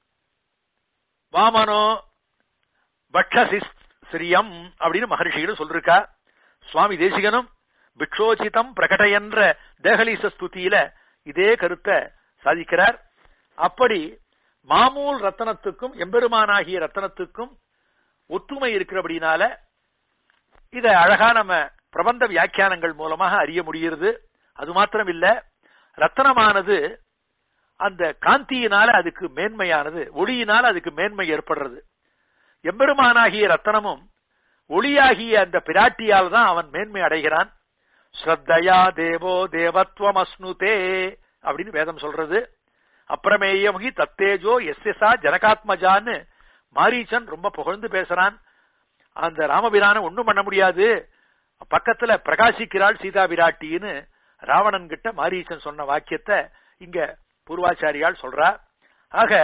வாமனோ பட்சசி ஸ்ரீயம் அப்படின்னு மகர்ஷிகளும் சொல்லிருக்கா சுவாமி தேசிகனும் பிக்ஷோசிதம் பிரகடயன்ற தேகலீச ஸ்துதியில இதே கருத்தை சாதிக்கிறார் அப்படி மாமூல் ரத்தனத்துக்கும் எம்பெருமானாகிய ரத்தனத்துக்கும் ஒத்துமை இருக்கிறபடினால இத அழகா நம்ம பிரபந்த வியாக்கியானங்கள் மூலமாக அறிய முடிகிறது அது மாத்திரம் இல்ல ரத்தனமானது அந்த காந்தியினால அதுக்கு மேன்மையானது ஒளியினால அதுக்கு மேன்மை ஏற்படுறது எம்பெருமானாகிய ரத்தனமும் ஒளியாகிய அந்த பிராட்டியால் தான் அவன் மேன்மை அடைகிறான் ஸ்ரத்தையா தேவோ தேவத்வம் அஸ்னுதே அப்படின்னு வேதம் சொல்றது அப்பிரமேயமுகி தத்தேஜோ எஸ்எஸ்ஆ ஜனகாத்மஜான்னு மாரீச்சன் ரொம்ப புகழ்ந்து பேசுறான் அந்த ராமபிரான ஒண்ணும் பண்ண முடியாது பக்கத்துல பிரகாசிக்கிறாள் சீதா பிராட்டின்னு ராவணன் கிட்ட மாரீச்சன் சொன்ன வாக்கியத்தை இங்க பூர்வாச்சாரியால் சொல்றா ஆக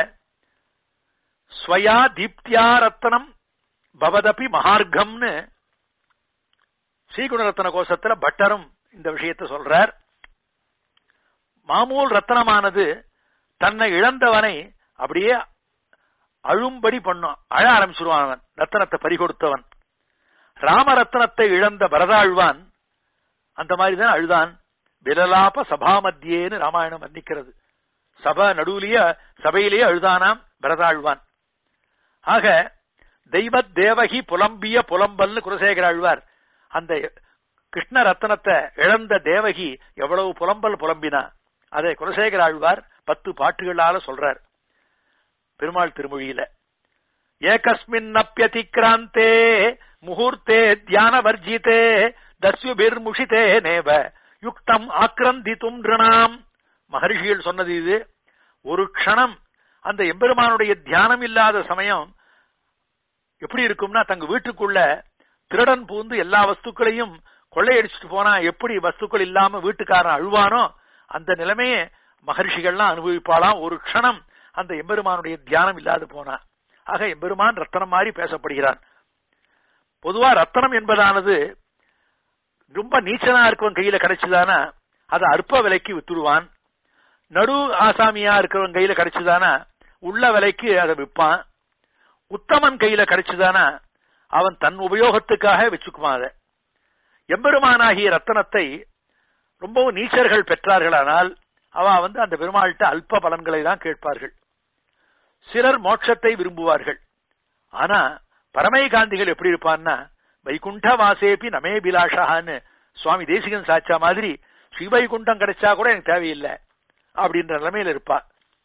ஸ்வயா தீப்தியா ரத்தனம் பவதபி மகார்க்கம்னு ஸ்ரீகுணரத்ன கோஷத்துல பட்டரும் இந்த விஷயத்தை சொல்றார் மாமூல் ரத்தனமானது தன்னை இழந்தவனை அப்படியே அழும்படி பண்ணும் அழ ஆரம்பிச்சிருவான் அவன் ரத்தனத்தை பறிகொடுத்தவன் ராமரத்னத்தை இழந்த பரதாழ்வான் அந்த மாதிரிதான் அழுதான் விலலாப சபாமத்தியேன்னு ராமாயணம் வர்ணிக்கிறது சபை நடுவுலயே சபையிலேயே அழுதானாம் பரதாழ்வான் ஆக தெய்வத் தேவகி புலம்பிய புலம்பல்னு குலசேகர ஆழ்வார் அந்த கிருஷ்ண ரத்னத்தை இழந்த தேவகி எவ்வளவு புலம்பல் புலம்பினா அதை குலசேகர ஆழ்வார் பத்து பாட்டுகளால சொல்றார் பெருமாள் திருமொழியில ஏகஸ்மின் அப்பியதிக்ராந்தே முகூர்த்தே தியான வர்ஜிதே தஸ்யுபிர் முஷிதே நேவ யுக்தம் ஆக்ரந்தித்தும் ரிணாம் மகர்ஷிகள் சொன்னது இது ஒரு க்ஷணம் அந்த எம்பெருமானுடைய தியானம் இல்லாத சமயம் எப்படி இருக்கும்னா தங்க வீட்டுக்குள்ள திருடன் பூந்து எல்லா வஸ்துக்களையும் கொள்ளையடிச்சிட்டு போனா எப்படி வஸ்துக்கள் இல்லாம வீட்டுக்காரன் அழுவானோ அந்த நிலைமையே மகர்ஷிகள்லாம் அனுபவிப்பாளாம் ஒரு க்ஷணம் அந்த எம்பெருமானுடைய தியானம் இல்லாது போனா ஆக எம்பெருமான் ரத்தனம் மாதிரி பேசப்படுகிறான் பொதுவா ரத்தனம் என்பதானது ரொம்ப நீச்சனா இருக்கவன் கையில கிடைச்சுதானா அதை அற்ப விலைக்கு வித்துடுவான் நடு ஆசாமியா இருக்கிறவன் கையில கிடைச்சுதானா உள்ள விலைக்கு அதை விற்பான் உத்தமன் கையில கிடைச்சுதானா அவன் தன் உபயோகத்துக்காக வச்சுக்குவான் அதை எம்பெருமானாகிய ரத்தனத்தை ரொம்பவும் நீச்சர்கள் பெற்றார்களானால் அவ வந்து அந்த பெருமாள்கிட்ட அல்ப பலன்களை தான் கேட்பார்கள் சிலர் மோட்சத்தை விரும்புவார்கள் ஆனா பரமயகாந்திகள் எப்படி இருப்பான்னா வைகுண்ட வாசேபி நமே பிலாஷான்னு சுவாமி தேசிகன் சாச்சா மாதிரி ஸ்ரீவைகுண்டம் கிடைச்சா கூட எனக்கு தேவையில்லை அப்படின்ற நிலைமையில இருப்பா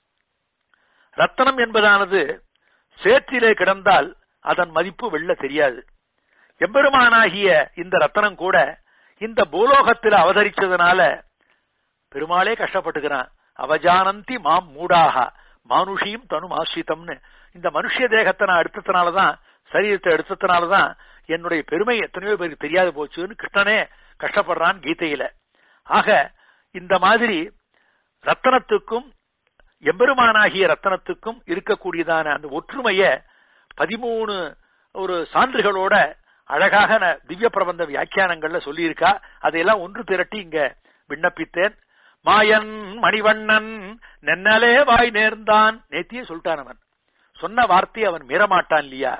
ரத்தனம் என்பதானது சேற்றிலே கிடந்தால் அதன் மதிப்பு வெள்ள தெரியாது எம்பெருமானாகிய இந்த ரத்தனம் கூட இந்த பூலோகத்தில் அவதரிச்சதுனால பெருமாளே கஷ்டப்பட்டுக்கிறான் அவஜானந்தி மாம் மூடாக மானுஷியும் தனு ஆசிரித்தம்னு இந்த மனுஷ தேகத்தை நான் எடுத்ததுனாலதான் சரீரத்தை எடுத்ததுனாலதான் என்னுடைய பெருமை எத்தனையோ பேருக்கு தெரியாது போச்சுன்னு கிருஷ்ணனே கஷ்டப்படுறான் கீதையில ஆக இந்த மாதிரி ரத்தனத்துக்கும் எம்பெருமானாகிய ரத்தனத்துக்கும் இருக்கக்கூடியதான அந்த ஒற்றுமைய பதிமூணு ஒரு சான்றுகளோட அழகாக ந- திவ்ய பிரபந்த வியாக்கியானங்கள்ல சொல்லியிருக்கா அதையெல்லாம் ஒன்று திரட்டி இங்க விண்ணப்பித்தேன் மாயன் மணிவண்ணன் நென்னலே வாய் நேர்ந்தான் நேத்தியே சொல்லிட்டான் அவன் சொன்ன வார்த்தையை அவன் மீறமாட்டான் இல்லையா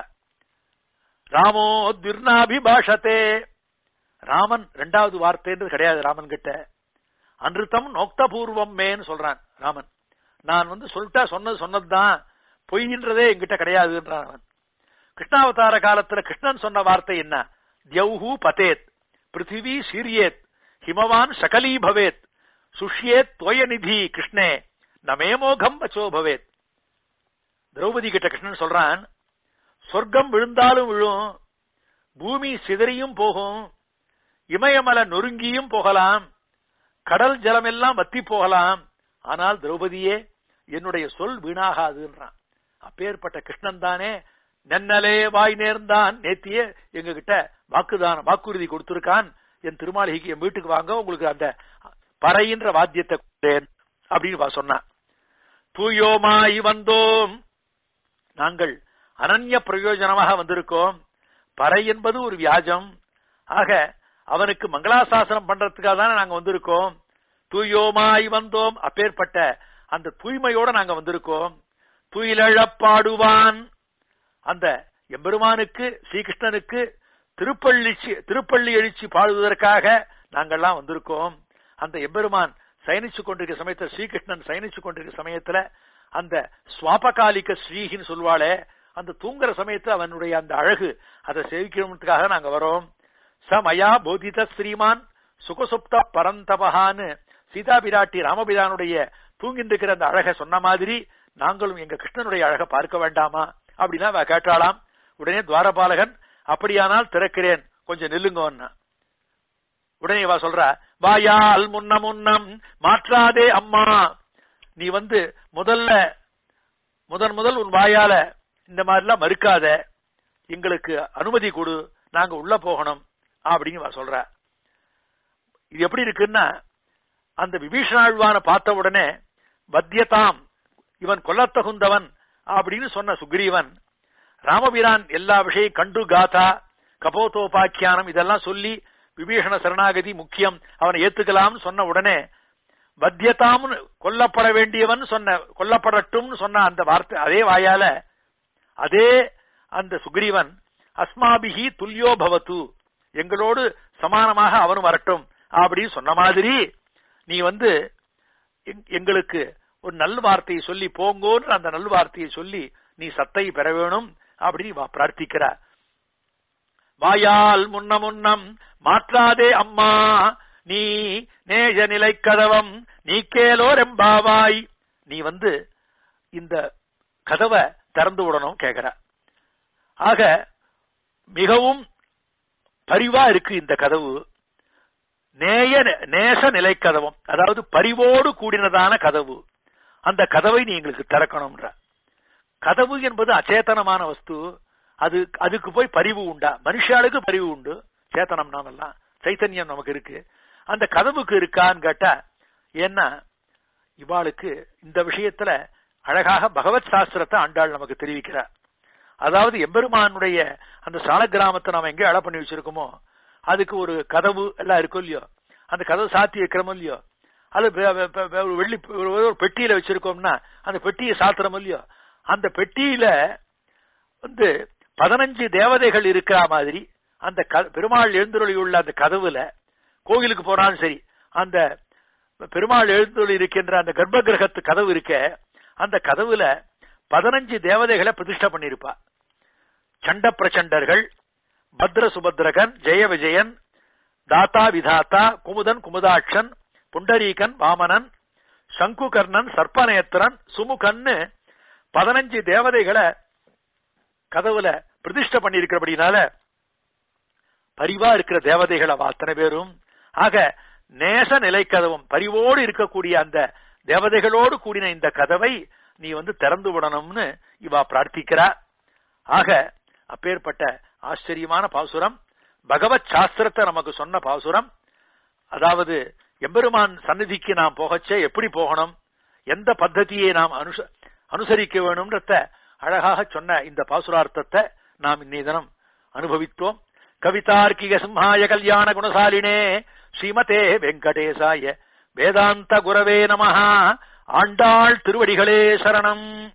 ராமோ துர்நாபிபாஷத்தே ராமன் ரெண்டாவது வார்த்தைன்றது கிடையாது ராமன் கிட்ட அன்றுத்தம் நோக்த பூர்வம் மேன்னு சொல்றான் ராமன் நான் வந்து சொல்லிட்டா சொன்னது சொன்னதுதான் பொய்ன்றதே என்கிட்ட கிடையாதுன்றான் அவன் கிருஷ்ணாவதார காலத்துல கிருஷ்ணன் சொன்ன வார்த்தை என்ன தியௌஹு பதேத் பிருத்திவி சீரியேத் ஹிமவான் சகலீ பவேத் சுஷ்யேத் தோயநிதி கிருஷ்ணே நமே மோகம் வச்சோ பவேத் திரௌபதி கிட்ட கிருஷ்ணன் சொல்றான் சொர்க்கம் விழுந்தாலும் விழும் பூமி சிதறியும் போகும் இமயமலை நொறுங்கியும் போகலாம் கடல் ஜலமெல்லாம் வத்தி போகலாம் ஆனால் திரௌபதியே என்னுடைய சொல் வீணாகாதுன்றான் அப்பேற்பட்ட கிருஷ்ணன் தானே நென்னலே வாய் நேர்ந்தான் நேத்தியே எங்க கிட்ட வாக்குதான வாக்குறுதி கொடுத்திருக்கான் என் திருமாளிகைக்கு என் வீட்டுக்கு வாங்க உங்களுக்கு அந்த பறையின்ற வாத்தியத்தை கொடுத்தேன் அப்படின்னு வா சொன்னான் தூயோமாய் வந்தோம் நாங்கள் அனன்ய பிரயோஜனமாக வந்திருக்கோம் பறை என்பது ஒரு வியாஜம் ஆக அவனுக்கு மங்களாசாசனம் பண்றதுக்காக தானே நாங்க வந்திருக்கோம் தூயோமாய் வந்தோம் அப்பேற்பட்ட அந்த தூய்மையோட நாங்க வந்திருக்கோம் துயிலழப்பாடுவான் அந்த எம்பெருமானுக்கு ஸ்ரீகிருஷ்ணனுக்கு திருப்பள்ளி திருப்பள்ளி எழுச்சி பாடுவதற்காக நாங்கள்லாம் வந்திருக்கோம் அந்த எம்பெருமான் சயனிச்சு கொண்டிருக்கிற சமயத்துல ஸ்ரீகிருஷ்ணன் சயனிச்சு கொண்டிருக்கிற சமயத்துல அந்த சுவாபகாலிக ஸ்ரீகின்னு சொல்வாளே அந்த தூங்குற சமயத்துல அவனுடைய அந்த அழகு அதை சேவிக்கிறதுக்காக நாங்க வரோம் சமயா போதித ஸ்ரீமான் சுகசுப்த பரந்தபகான்னு சீதா பிராட்டி ராமபிரானுடைய தூங்கிட்டு இருக்கிற அந்த அழகை சொன்ன மாதிரி நாங்களும் எங்க கிருஷ்ணனுடைய அழகை பார்க்க வேண்டாமா அப்படின்னா அவ கேட்டாளாம் உடனே துவாரபாலகன் அப்படியானால் திறக்கிறேன் கொஞ்சம் நில்லுங்கோன்னா உடனே வா சொல்றா வாயால் முன்ன முன்னம் மாற்றாதே அம்மா நீ வந்து முதல்ல முதன் முதல் உன் வாயால இந்த மாதிரிலாம் மறுக்காத எங்களுக்கு அனுமதி கொடு நாங்க உள்ள போகணும் அப்படின்னு வா சொல்ற இது எப்படி இருக்குன்னா அந்த விபீஷணாழ்வான பார்த்த உடனே வத்தியதாம் இவன் கொல்லத்தகுந்தவன் அப்படின்னு சொன்ன சுக்ரீவன் ராமபிரான் எல்லா விஷயம் கண்டு காதா கபோதோபாக்கியானம் இதெல்லாம் சொல்லி விபீஷண சரணாகதி முக்கியம் அவனை ஏத்துக்கலாம்னு சொன்ன உடனே வத்தியதாம்னு கொல்லப்பட வேண்டியவன் சொன்ன கொல்லப்படட்டும்னு சொன்ன அந்த வார்த்தை அதே வாயால அதே அந்த சுக்ரீவன் அஸ்மாபிகி துல்லியோ பவத்து எங்களோடு சமானமாக அவனும் வரட்டும் அப்படின்னு சொன்ன மாதிரி நீ வந்து எங்- எங்களுக்கு ஒரு நல் வார்த்தையை சொல்லி போங்கோன்ற அந்த நல் வார்த்தையை சொல்லி நீ சத்தை பெற வேணும் அப்படின்னு வா- பிரார்த்திக்கிறா வாயால் முன்ன முன்னம் மாற்றாதே அம்மா நீ நேஜ நிலை கதவம் நீ கேலோ ரெம்பாவாய் நீ வந்து இந்த கதவை திறந்து விடணும் கேக்குற ஆக மிகவும் பரிவா இருக்கு இந்த கதவு நேய நேச நிலை கதவம் அதாவது பரிவோடு கூடினதான கதவு அந்த கதவை நீ எங்களுக்கு திறக்கணும்ன்ற கதவு என்பது அச்சேதனமான வஸ்து அது அதுக்கு போய் பரிவு உண்டா மனுஷாளுக்கு பரிவு உண்டு சேத்தனம் நாமெல்லாம் சைத்தன்யம் நமக்கு இருக்கு அந்த கதவுக்கு இருக்கான்னு கேட்டா ஏன்னா இவாளுக்கு இந்த விஷயத்துல அழகாக பகவத் சாஸ்திரத்தை ஆண்டாள் நமக்கு தெரிவிக்கிறார் அதாவது எம்பெருமானுடைய அந்த சால கிராமத்தை நாம எங்க அழ பண்ணி வச்சிருக்கோமோ அதுக்கு ஒரு கதவு எல்லாம் இருக்கும் இல்லையோ அந்த கதவு சாத்தி வைக்கிறோமோ இல்லையோ அது வெ- வெ- வெ- வெ- ஒரு வெள்ளி ஒரு ஒரு பெட்டியில வச்சிருக்கோம்னா அந்த பெட்டியை சாத்துறோமோ இல்லையோ அந்த பெட்டியில வந்து பதினஞ்சு தேவதைகள் இருக்கிற மாதிரி அந்த க- பெருமாள் எழுந்துருளி உள்ள அந்த கதவுல கோயிலுக்கு போனாலும் சரி அந்த பெருமாள் எழுந்துருளி இருக்கின்ற அந்த கர்ப்ப கிரகத்து கதவு இருக்க அந்த கதவுல பதினஞ்சு தேவதைகளை பிரதிஷ்டை பண்ணிருப்பா சண்ட பிரச்சண்டர்கள் பத்ர சுபத்ரகன் ஜெய விஜயன் தாத்தா விதாத்தா குமுதன் குமுதாட்சன் புண்டரீகன் வாமனன் சங்குகர்ணன் சர்ப்பநேத்திரன் சுமுகன்னு பதினஞ்சு தேவதைகளை கதவுல பிரதிஷ்டை பண்ணிருக்கிறபடினால பரிவா இருக்கிற தேவதைகள் அவ அத்தனை பேரும் ஆக நேச நிலைக்கதவும் பரிவோடு இருக்கக்கூடிய அந்த தேவதைகளோடு கூடின இந்த கதவை நீ வந்து திறந்து விடணும்னு இவா பிரார்த்திக்கிறா ஆக அப்பேற்பட்ட ஆச்சரியமான பாசுரம் பகவத் சாஸ்திரத்தை நமக்கு சொன்ன பாசுரம் அதாவது எம்பெருமான் சந்நிதிக்கு நாம் போகச்சே எப்படி போகணும் எந்த பத்ததியை நாம் அனுச அனுசரிக்க வேணும்ன்றத அழகாக சொன்ன இந்த பாசுரார்த்தத்தை நாம் இன்னை தினம் அனுபவித்தோம் கவிதார்க்கிக சிம்ஹாய கல்யாண குணசாலினே ஸ்ரீமதே வெங்கடேசாய வேதாந்த குரவே நமஹா ஆண்டாள் திருவடிகளே சரணம்